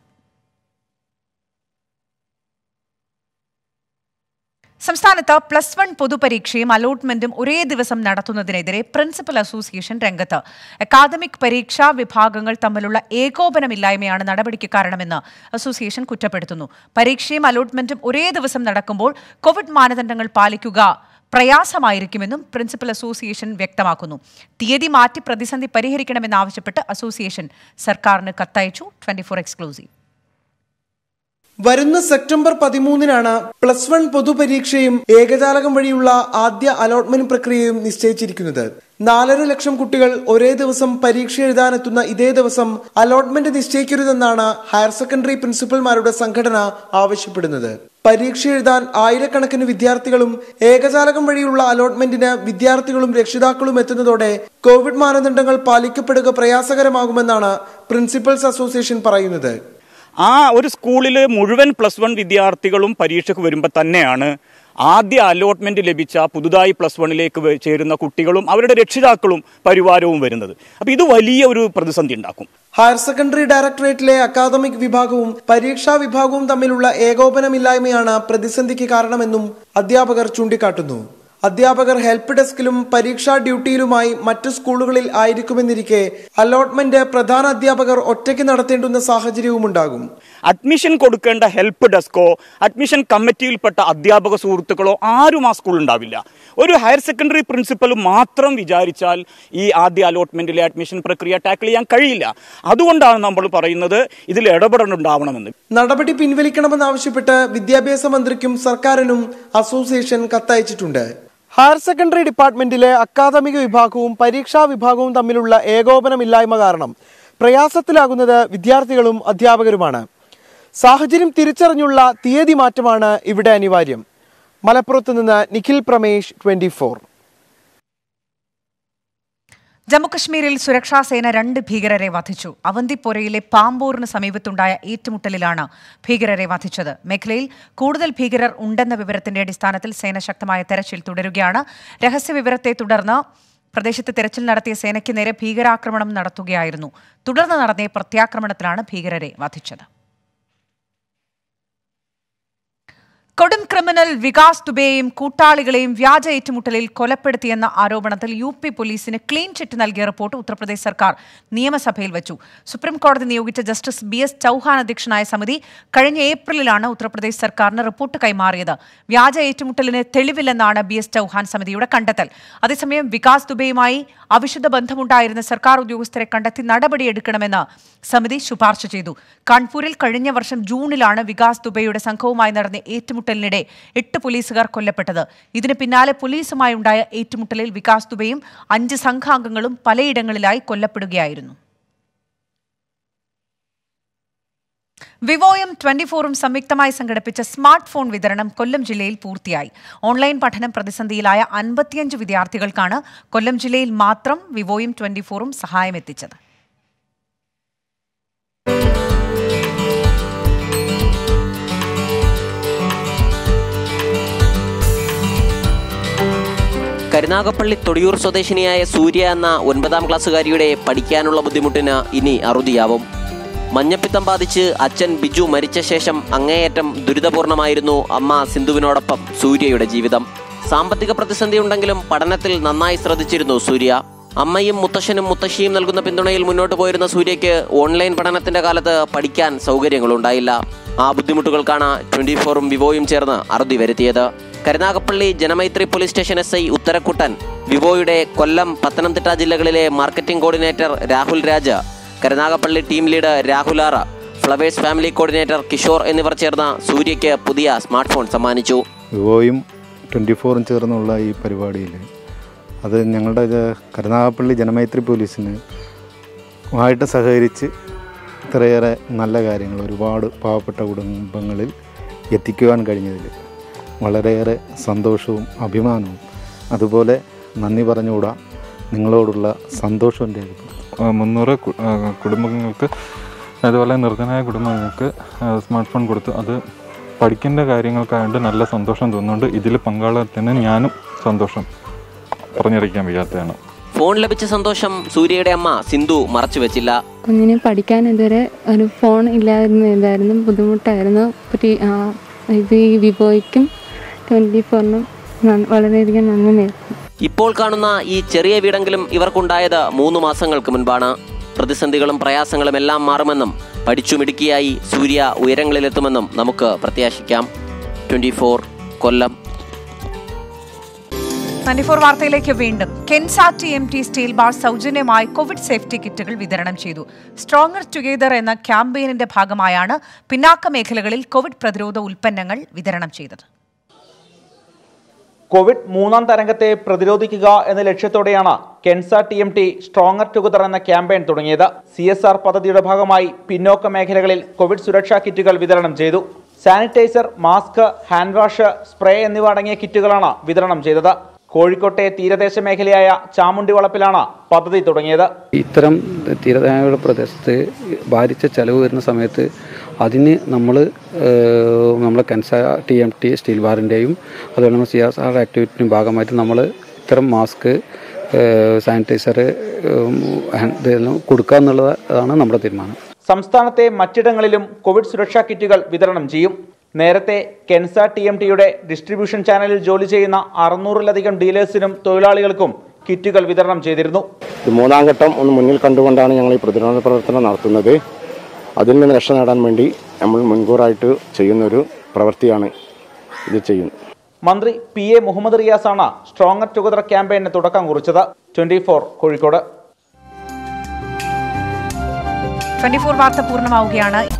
സംസ്ഥാനത്ത് പ്ലസ് വൺ പൊതുപരീക്ഷയും അലോട്ട്മെന്റും ഒരേ ദിവസം നടത്തുന്നതിനെതിരെ പ്രിൻസിപ്പൽ അസോസിയേഷൻ രംഗത്ത് അക്കാദമിക് പരീക്ഷാ വിഭാഗങ്ങൾ തമ്മിലുള്ള ഏകോപനമില്ലായ്മയാണ് നടപടിക്ക് കാരണമെന്ന് അസോസിയേഷൻ കുറ്റപ്പെടുത്തുന്നു പരീക്ഷയും അലോട്ട്മെന്റും ഒരേ ദിവസം നടക്കുമ്പോൾ കോവിഡ് മാനദണ്ഡങ്ങൾ പാലിക്കുക പ്രയാസമായിരിക്കുമെന്നും പ്രിൻസിപ്പൽ അസോസിയേഷൻ വ്യക്തമാക്കുന്നു തീയതി മാറ്റി പ്രതിസന്ധി പരിഹരിക്കണമെന്നാവശ്യപ്പെട്ട് അസോസിയേഷൻ സർക്കാരിന് കത്തയച്ചു ട്വന്റി ഫോർ എക്സ്ക്ലൂസീവ് വരുന്ന സെപ്റ്റംബർ പതിമൂന്നിനാണ് പ്ലസ് വൺ പൊതുപരീക്ഷയും ഏകജാലകം വഴിയുള്ള ആദ്യ അലോട്ട്മെന്റ് പ്രക്രിയയും നിശ്ചയിച്ചിരിക്കുന്നത് നാലര ലക്ഷം കുട്ടികൾ ഒരേ ദിവസം പരീക്ഷ എഴുതാനെത്തുന്ന ഇതേ ദിവസം അലോട്ട്മെന്റ് നിശ്ചയിക്കരുതെന്നാണ് ഹയർ സെക്കൻഡറി പ്രിൻസിപ്പൽമാരുടെ സംഘടന ആവശ്യപ്പെടുന്നത് പരീക്ഷ എഴുതാൻ ആയിരക്കണക്കിന് വിദ്യാർത്ഥികളും ഏകജാലകം വഴിയുള്ള അലോട്ട്മെന്റിന് വിദ്യാർത്ഥികളും രക്ഷിതാക്കളും എത്തുന്നതോടെ കോവിഡ് മാനദണ്ഡങ്ങൾ പാലിക്കപ്പെടുക പ്രയാസകരമാകുമെന്നാണ് പ്രിൻസിപ്പൽസ് അസോസിയേഷൻ പറയുന്നത് ആ ഒരു സ്കൂളിൽ മുഴുവൻ പ്ലസ് വൺ വിദ്യാർത്ഥികളും പരീക്ഷയ്ക്ക് വരുമ്പോൾ തന്നെയാണ് ആദ്യ അലോട്ട്മെന്റ് ലഭിച്ച പുതുതായി പ്ലസ് വണ്ണിലേക്ക് വ- ചേരുന്ന കുട്ടികളും അവരുടെ രക്ഷിതാക്കളും പരിവാരവും വരുന്നത് അപ്പോൾ ഇത് വലിയ ഒരു പ്രതിസന്ധി ഉണ്ടാക്കും ഹയർ സെക്കൻഡറി ഡയറക്ടറേറ്റിലെ അക്കാദമിക് വിഭാഗവും പരീക്ഷാ വിഭാഗവും തമ്മിലുള്ള ഏകോപനമില്ലായ്മയാണ് പ്രതിസന്ധിക്ക് കാരണമെന്നും അധ്യാപകർ ചൂണ്ടിക്കാട്ടുന്നു അധ്യാപകർ ഹെൽപ്പ് ഡെസ്കിലും പരീക്ഷാ ഡ്യൂട്ടിയിലുമായി മറ്റു സ്കൂളുകളിൽ ആയിരിക്കുമെന്നിരിക്കെ അലോട്ട്മെന്റ് പ്രധാന അധ്യാപകർ ഒറ്റയ്ക്ക് നടത്തേണ്ടുന്ന സാഹചര്യവും ഉണ്ടാകും അഡ്മിഷൻ കൊടുക്കേണ്ട ഹെൽപ്പ് ഡെസ്കോ അഡ്മിഷൻ കമ്മിറ്റിയിൽപ്പെട്ട അധ്യാപക സുഹൃത്തുക്കളോ ആരും ആ സ്കൂളിൽ ഉണ്ടാവില്ല ഒരു ഹയർ സെക്കൻഡറി പ്രിൻസിപ്പൽ മാത്രം വിചാരിച്ചാൽ ഈ ആദ്യ അലോട്ട്മെന്റിലെ അഡ്മിഷൻ പ്രക്രിയ ടാക്കിൾ ചെയ്യാൻ കഴിയില്ല അതുകൊണ്ടാണ് നമ്മൾ പറയുന്നത് ഇതിൽ ഇടപെടലുണ്ടാവണമെന്ന് നടപടി പിൻവലിക്കണമെന്നാവശ്യപ്പെട്ട് വിദ്യാഭ്യാസ മന്ത്രിക്കും സർക്കാരിനും അസോസിയേഷൻ കത്തയച്ചിട്ടുണ്ട് ഹയർ സെക്കൻഡറി ഡിപ്പാർട്ട്മെന്റിലെ അക്കാദമിക വിഭാഗവും പരീക്ഷാ വിഭാഗവും തമ്മിലുള്ള ഏകോപനമില്ലായ്മ കാരണം പ്രയാസത്തിലാകുന്നത് വിദ്യാർത്ഥികളും അധ്യാപകരുമാണ് സാഹചര്യം തിരിച്ചറിഞ്ഞുള്ള തീയതി മാറ്റമാണ് ഇവിടെ അനിവാര്യം മലപ്പുറത്ത് നിന്ന് നിഖിൽ പ്രമേഷ് ട്വന്റി ഫോർ ജമ്മുകശ്മീരിൽ സുരക്ഷാ സേന രണ്ട് ഭീകരരെ വധിച്ചു അവന്തിപ്പോരയിലെ പാമ്പൂറിന് സമീപത്തുണ്ടായ ഏറ്റുമുട്ടലിലാണ് ഭീകരരെ വധിച്ചത് മേഖലയിൽ കൂടുതൽ ഭീകരർ ഉണ്ടെന്ന വിവരത്തിന്റെ അടിസ്ഥാനത്തിൽ സേന ശക്തമായ തെരച്ചിൽ തുടരുകയാണ് രഹസ്യവിവരത്തെ തുടർന്ന് പ്രദേശത്ത് തെരച്ചിൽ നടത്തിയ സേനയ്ക്ക് നേരെ ഭീകരാക്രമണം നടത്തുകയായിരുന്നു തുടർന്ന് നടന്ന പ്രത്യാക്രമണത്തിലാണ് ഭീകരരെ വധിച്ചത് കൊടും ക്രിമിനൽ വികാസ് ദുബെയെയും കൂട്ടാളികളെയും വ്യാജ ഏറ്റുമുട്ടലിൽ കൊലപ്പെടുത്തിയെന്ന ആരോപണത്തിൽ യു പി പോലീസിന് ക്ലീൻ ചിറ്റ് നൽകിയ റിപ്പോർട്ട് ഉത്തർപ്രദേശ് സർക്കാർ നിയമസഭയിൽ വെച്ചു സുപ്രീം കോടതി നിയോഗിച്ച ജസ്റ്റിസ് ബി എസ് ചൌഹാൻ അധ്യക്ഷനായ സമിതി കഴിഞ്ഞ ഏപ്രിലിലാണ് ഉത്തർപ്രദേശ് സർക്കാരിന് റിപ്പോർട്ട് കൈമാറിയത് വ്യാജ ഏറ്റുമുട്ടലിന് തെളിവില്ലെന്നാണ് ബി എസ് ചൌഹാൻ സമിതിയുടെ കണ്ടെത്തൽ അതേസമയം വികാസ് ദുബെയുമായി അവിശുദ്ധ ബന്ധമുണ്ടായിരുന്ന സർക്കാർ ഉദ്യോഗസ്ഥരെ കണ്ടെത്തി നടപടിയെടുക്കണമെന്ന് സമിതി ശുപാർശ ചെയ്തു കാൺപൂരിൽ കഴിഞ്ഞ വർഷം ജൂണിലാണ് വികാസ് ദുബെയുടെ സംഘവുമായി നടന്ന ഏറ്റുമുട്ടലിനിടെ എട്ട് പോലീസുകാർ കൊല്ലപ്പെട്ടത് ഇതിന് പിന്നാലെ പോലീസുമായി ഉണ്ടായ ഏറ്റുമുട്ടലിൽ വികാസ് ദുബെയും അഞ്ച് സംഘാംഗങ്ങളും പലയിടങ്ങളിലായി കൊല്ലപ്പെടുകയായിരുന്നു വിവോയും ട്വന്റി ഫോറും സംയുക്തമായി സംഘടിപ്പിച്ച സ്മാർട്ട് ഫോൺ വിതരണം കൊല്ലം ജില്ലയിൽ പൂർത്തിയായി ഓൺലൈൻ പഠനം പ്രതിസന്ധിയിലായ അൻപത്തിയഞ്ച് വിദ്യാർത്ഥികൾക്കാണ് കൊല്ലം ജില്ലയിൽ മാത്രം വിവോയും ട്വന്റി ഫോറും സഹായമെത്തിച്ചത് കരുനാഗപ്പള്ളി തൊടിയൂർ സ്വദേശിനിയായ സൂര്യ എന്ന ഒൻപതാം ക്ലാസ്സുകാരിയുടെ പഠിക്കാനുള്ള ബുദ്ധിമുട്ടിന് ഇനി അറുതിയാവും മഞ്ഞപ്പിത്തം ബാധിച്ച് അച്ഛൻ ബിജു മരിച്ച ശേഷം അങ്ങേയറ്റം ദുരിതപൂർണമായിരുന്നു അമ്മ സിന്ധുവിനോടൊപ്പം സൂര്യയുടെ ജീവിതം സാമ്പത്തിക പ്രതിസന്ധി ഉണ്ടെങ്കിലും പഠനത്തിൽ നന്നായി ശ്രദ്ധിച്ചിരുന്നു സൂര്യ അമ്മയും മുത്തശ്ശനും മുത്തശ്ശിയും നൽകുന്ന പിന്തുണയിൽ മുന്നോട്ട് പോയിരുന്ന സൂര്യയ്ക്ക് ഓൺലൈൻ പഠനത്തിന്റെ കാലത്ത് പഠിക്കാൻ സൗകര്യങ്ങളുണ്ടായില്ല ആ ബുദ്ധിമുട്ടുകൾക്കാണ് ട്വന്റി ഫോറും വിവോയും ചേർന്ന് അറുതി വരുത്തിയത് Karunagappally Janamaithri police station S I Utharakuttan വിവോയുടെ കൊല്ലം പത്തനംതിട്ട ജില്ലകളിലെ marketing coordinator Rahul Raj Karunagappally team leader Rahul R Flowers family coordinator Kishore എന്നിവർ ചേർന്ന് സൂര്യയ്ക്ക് പുതിയ സ്മാർട്ട് ഫോൺ സമ്മാനിച്ചു വിവോയും ട്വൻറ്റി ഫോറും ചേർന്നുള്ള ഈ പരിപാടിയിൽ അത് ഞങ്ങളുടെ ഇത് കരുനാഗപ്പള്ളി ജനമൈത്രി പോലീസിന് ആയിട്ട് സഹകരിച്ച് ഇത്രയേറെ നല്ല കാര്യങ്ങൾ ഒരുപാട് പാവപ്പെട്ട കുടുംബങ്ങളിൽ എത്തിക്കുവാൻ കഴിഞ്ഞതിൽ വളരെയേറെ സന്തോഷവും അഭിമാനവും അതുപോലെ നന്ദി പറഞ്ഞുകൂടാ നിങ്ങളോടുള്ള സന്തോഷവും രേഖപ്പെടുത്തും മുന്നൂറ് കു- ആ, കുടുംബങ്ങൾക്ക് അതുപോലെ നിർധനായ കുടുംബങ്ങൾക്ക് സ്മാർട്ട് ഫോൺ കൊടുത്തു അത് പഠിക്കേണ്ട കാര്യങ്ങൾക്കായതുകൊണ്ട് നല്ല സന്തോഷം തോന്നുന്നുണ്ട് ഇതിൽ പങ്കാളിത്തത്തിന് ഞാനും സന്തോഷം പറഞ്ഞറിയിക്കാൻ വയ്യാത്തതാണ് ഫോൺ ലഭിച്ച സന്തോഷം സൂര്യയുടെ അമ്മ സിന്ധു മറച്ചുവെച്ചില്ല കുഞ്ഞിന് പഠിക്കാൻ ഇതുവരെ ഒരു ഫോൺ ഇല്ലായിരുന്നു ഇതായിരുന്നു ബുദ്ധിമുട്ടായിരുന്നു പറ്റി ആ, ഇത് ഈ വിവോയ്ക്കും ട്വൻറ്റി ഫോറിനും വളരെയധികം നന്ദി നേരുന്നു ഇപ്പോൾ കാണുന്ന ഈ ചെറിയ വീടെങ്കിലും ഇവർക്കുണ്ടായത് മൂന്ന് മാസങ്ങൾക്ക് മുൻപാണ് പ്രതിസന്ധികളും പ്രയാസങ്ങളും എല്ലാം മാറുമെന്നും പഠിച്ചു മിടുക്കിയായി സൂര്യ ഉയരങ്ങളിലെത്തുമെന്നും നമുക്ക് പ്രത്യാശിക്കാം ട്വന്റി കൊല്ലം ട്വന്റി ഫോർ വാർത്തയിലേക്ക് വീണ്ടും കെൻസാറ്റി എം ടി സ്റ്റീൽ ബാർ സൗജന്യമായി കോവിഡ് സേഫ്റ്റി കിറ്റുകൾ വിതരണം ചെയ്തു സ്ട്രോങ്ങർ ടുഗെദർ എന്ന ക്യാമ്പയിനിന്റെ ഭാഗമായാണ് പിന്നാക്ക മേഖലകളിൽ കോവിഡ് പ്രതിരോധ ഉൽപ്പന്നങ്ങൾ വിതരണം ചെയ്തത് കോവിഡ് മൂന്നാം തരംഗത്തെ പ്രതിരോധിക്കുക എന്ന ലക്ഷ്യത്തോടെയാണ് Kenza T M T stronger together എന്ന ക്യാമ്പയിൻ തുടങ്ങിയത് സി എസ് ആർ പദ്ധതിയുടെ ഭാഗമായി പിന്നോക്ക മേഖലകളിൽ കോവിഡ് സുരക്ഷാ കിറ്റുകൾ വിതരണം ചെയ്തു sanitizer mask hand wash spray എന്നിവ അടങ്ങിയ കിറ്റുകളാണ് വിതരണം ചെയ്തത് കോഴിക്കോട്ടെ തീരദേശ മേഖലയായ ചാമുണ്ടി വളപ്പിലാണ് പദ്ധതി തുടങ്ങിയത് ഇത്തരം തീരദേശ പ്രദേശത്ത് ഭാരിച്ച ചെലവ് വരുന്ന സമയത്ത് അതിന് നമ്മൾ നമ്മളെ Kenza T M T steel ബാറിൻ്റെയും അതുപോലെ നമ്മൾ സി എസ് ആർ ആക്ടിവിറ്റിൻ്റെ ഭാഗമായിട്ട് നമ്മൾ ഇത്തരം മാസ്ക് സാനിറ്റൈസർ ഇതെല്ലാം കൊടുക്കുക എന്നുള്ളതാണ് നമ്മുടെ തീരുമാനം സംസ്ഥാനത്തെ മറ്റിടങ്ങളിലും കോവിഡ് സുരക്ഷാ കിറ്റുകൾ വിതരണം ചെയ്യും നേരത്തെ കെൻസ ടി എം ടിയുടെ ഡിസ്ട്രിബ്യൂഷൻ ചാനലിൽ ജോലി ചെയ്യുന്ന അറുന്നൂറിലധികം ഡീലേഴ്സിനും തൊഴിലാളികൾക്കും കിറ്റുകൾ വിതരണം ചെയ്തിരുന്നു ഇത് മൂന്നാം ഘട്ടം ഒന്ന് മുന്നിൽ കണ്ടുകൊണ്ടാണ് ഞങ്ങൾ ഈ പ്രതിരോധ പ്രവർത്തനം നടത്തുന്നത് അതിൽ നിന്ന് രക്ഷ നേടാൻ വേണ്ടി നമ്മൾ മുൻകൂറായിട്ട് ചെയ്യുന്നൊരു പ്രവൃത്തിയാണ് ഇത് ചെയ്യുന്നത് മന്ത്രി പി എ മുഹമ്മദ് റിയാസാണ് സ്ട്രോങ്ങർ ടുഗദർ ക്യാമ്പയിന് തുടക്കം കുറിച്ചത് ട്വന്റി കോഴിക്കോട് ട്വന്റി ഫോർ വാർത്ത പൂർണ്ണമാവുകയാണ്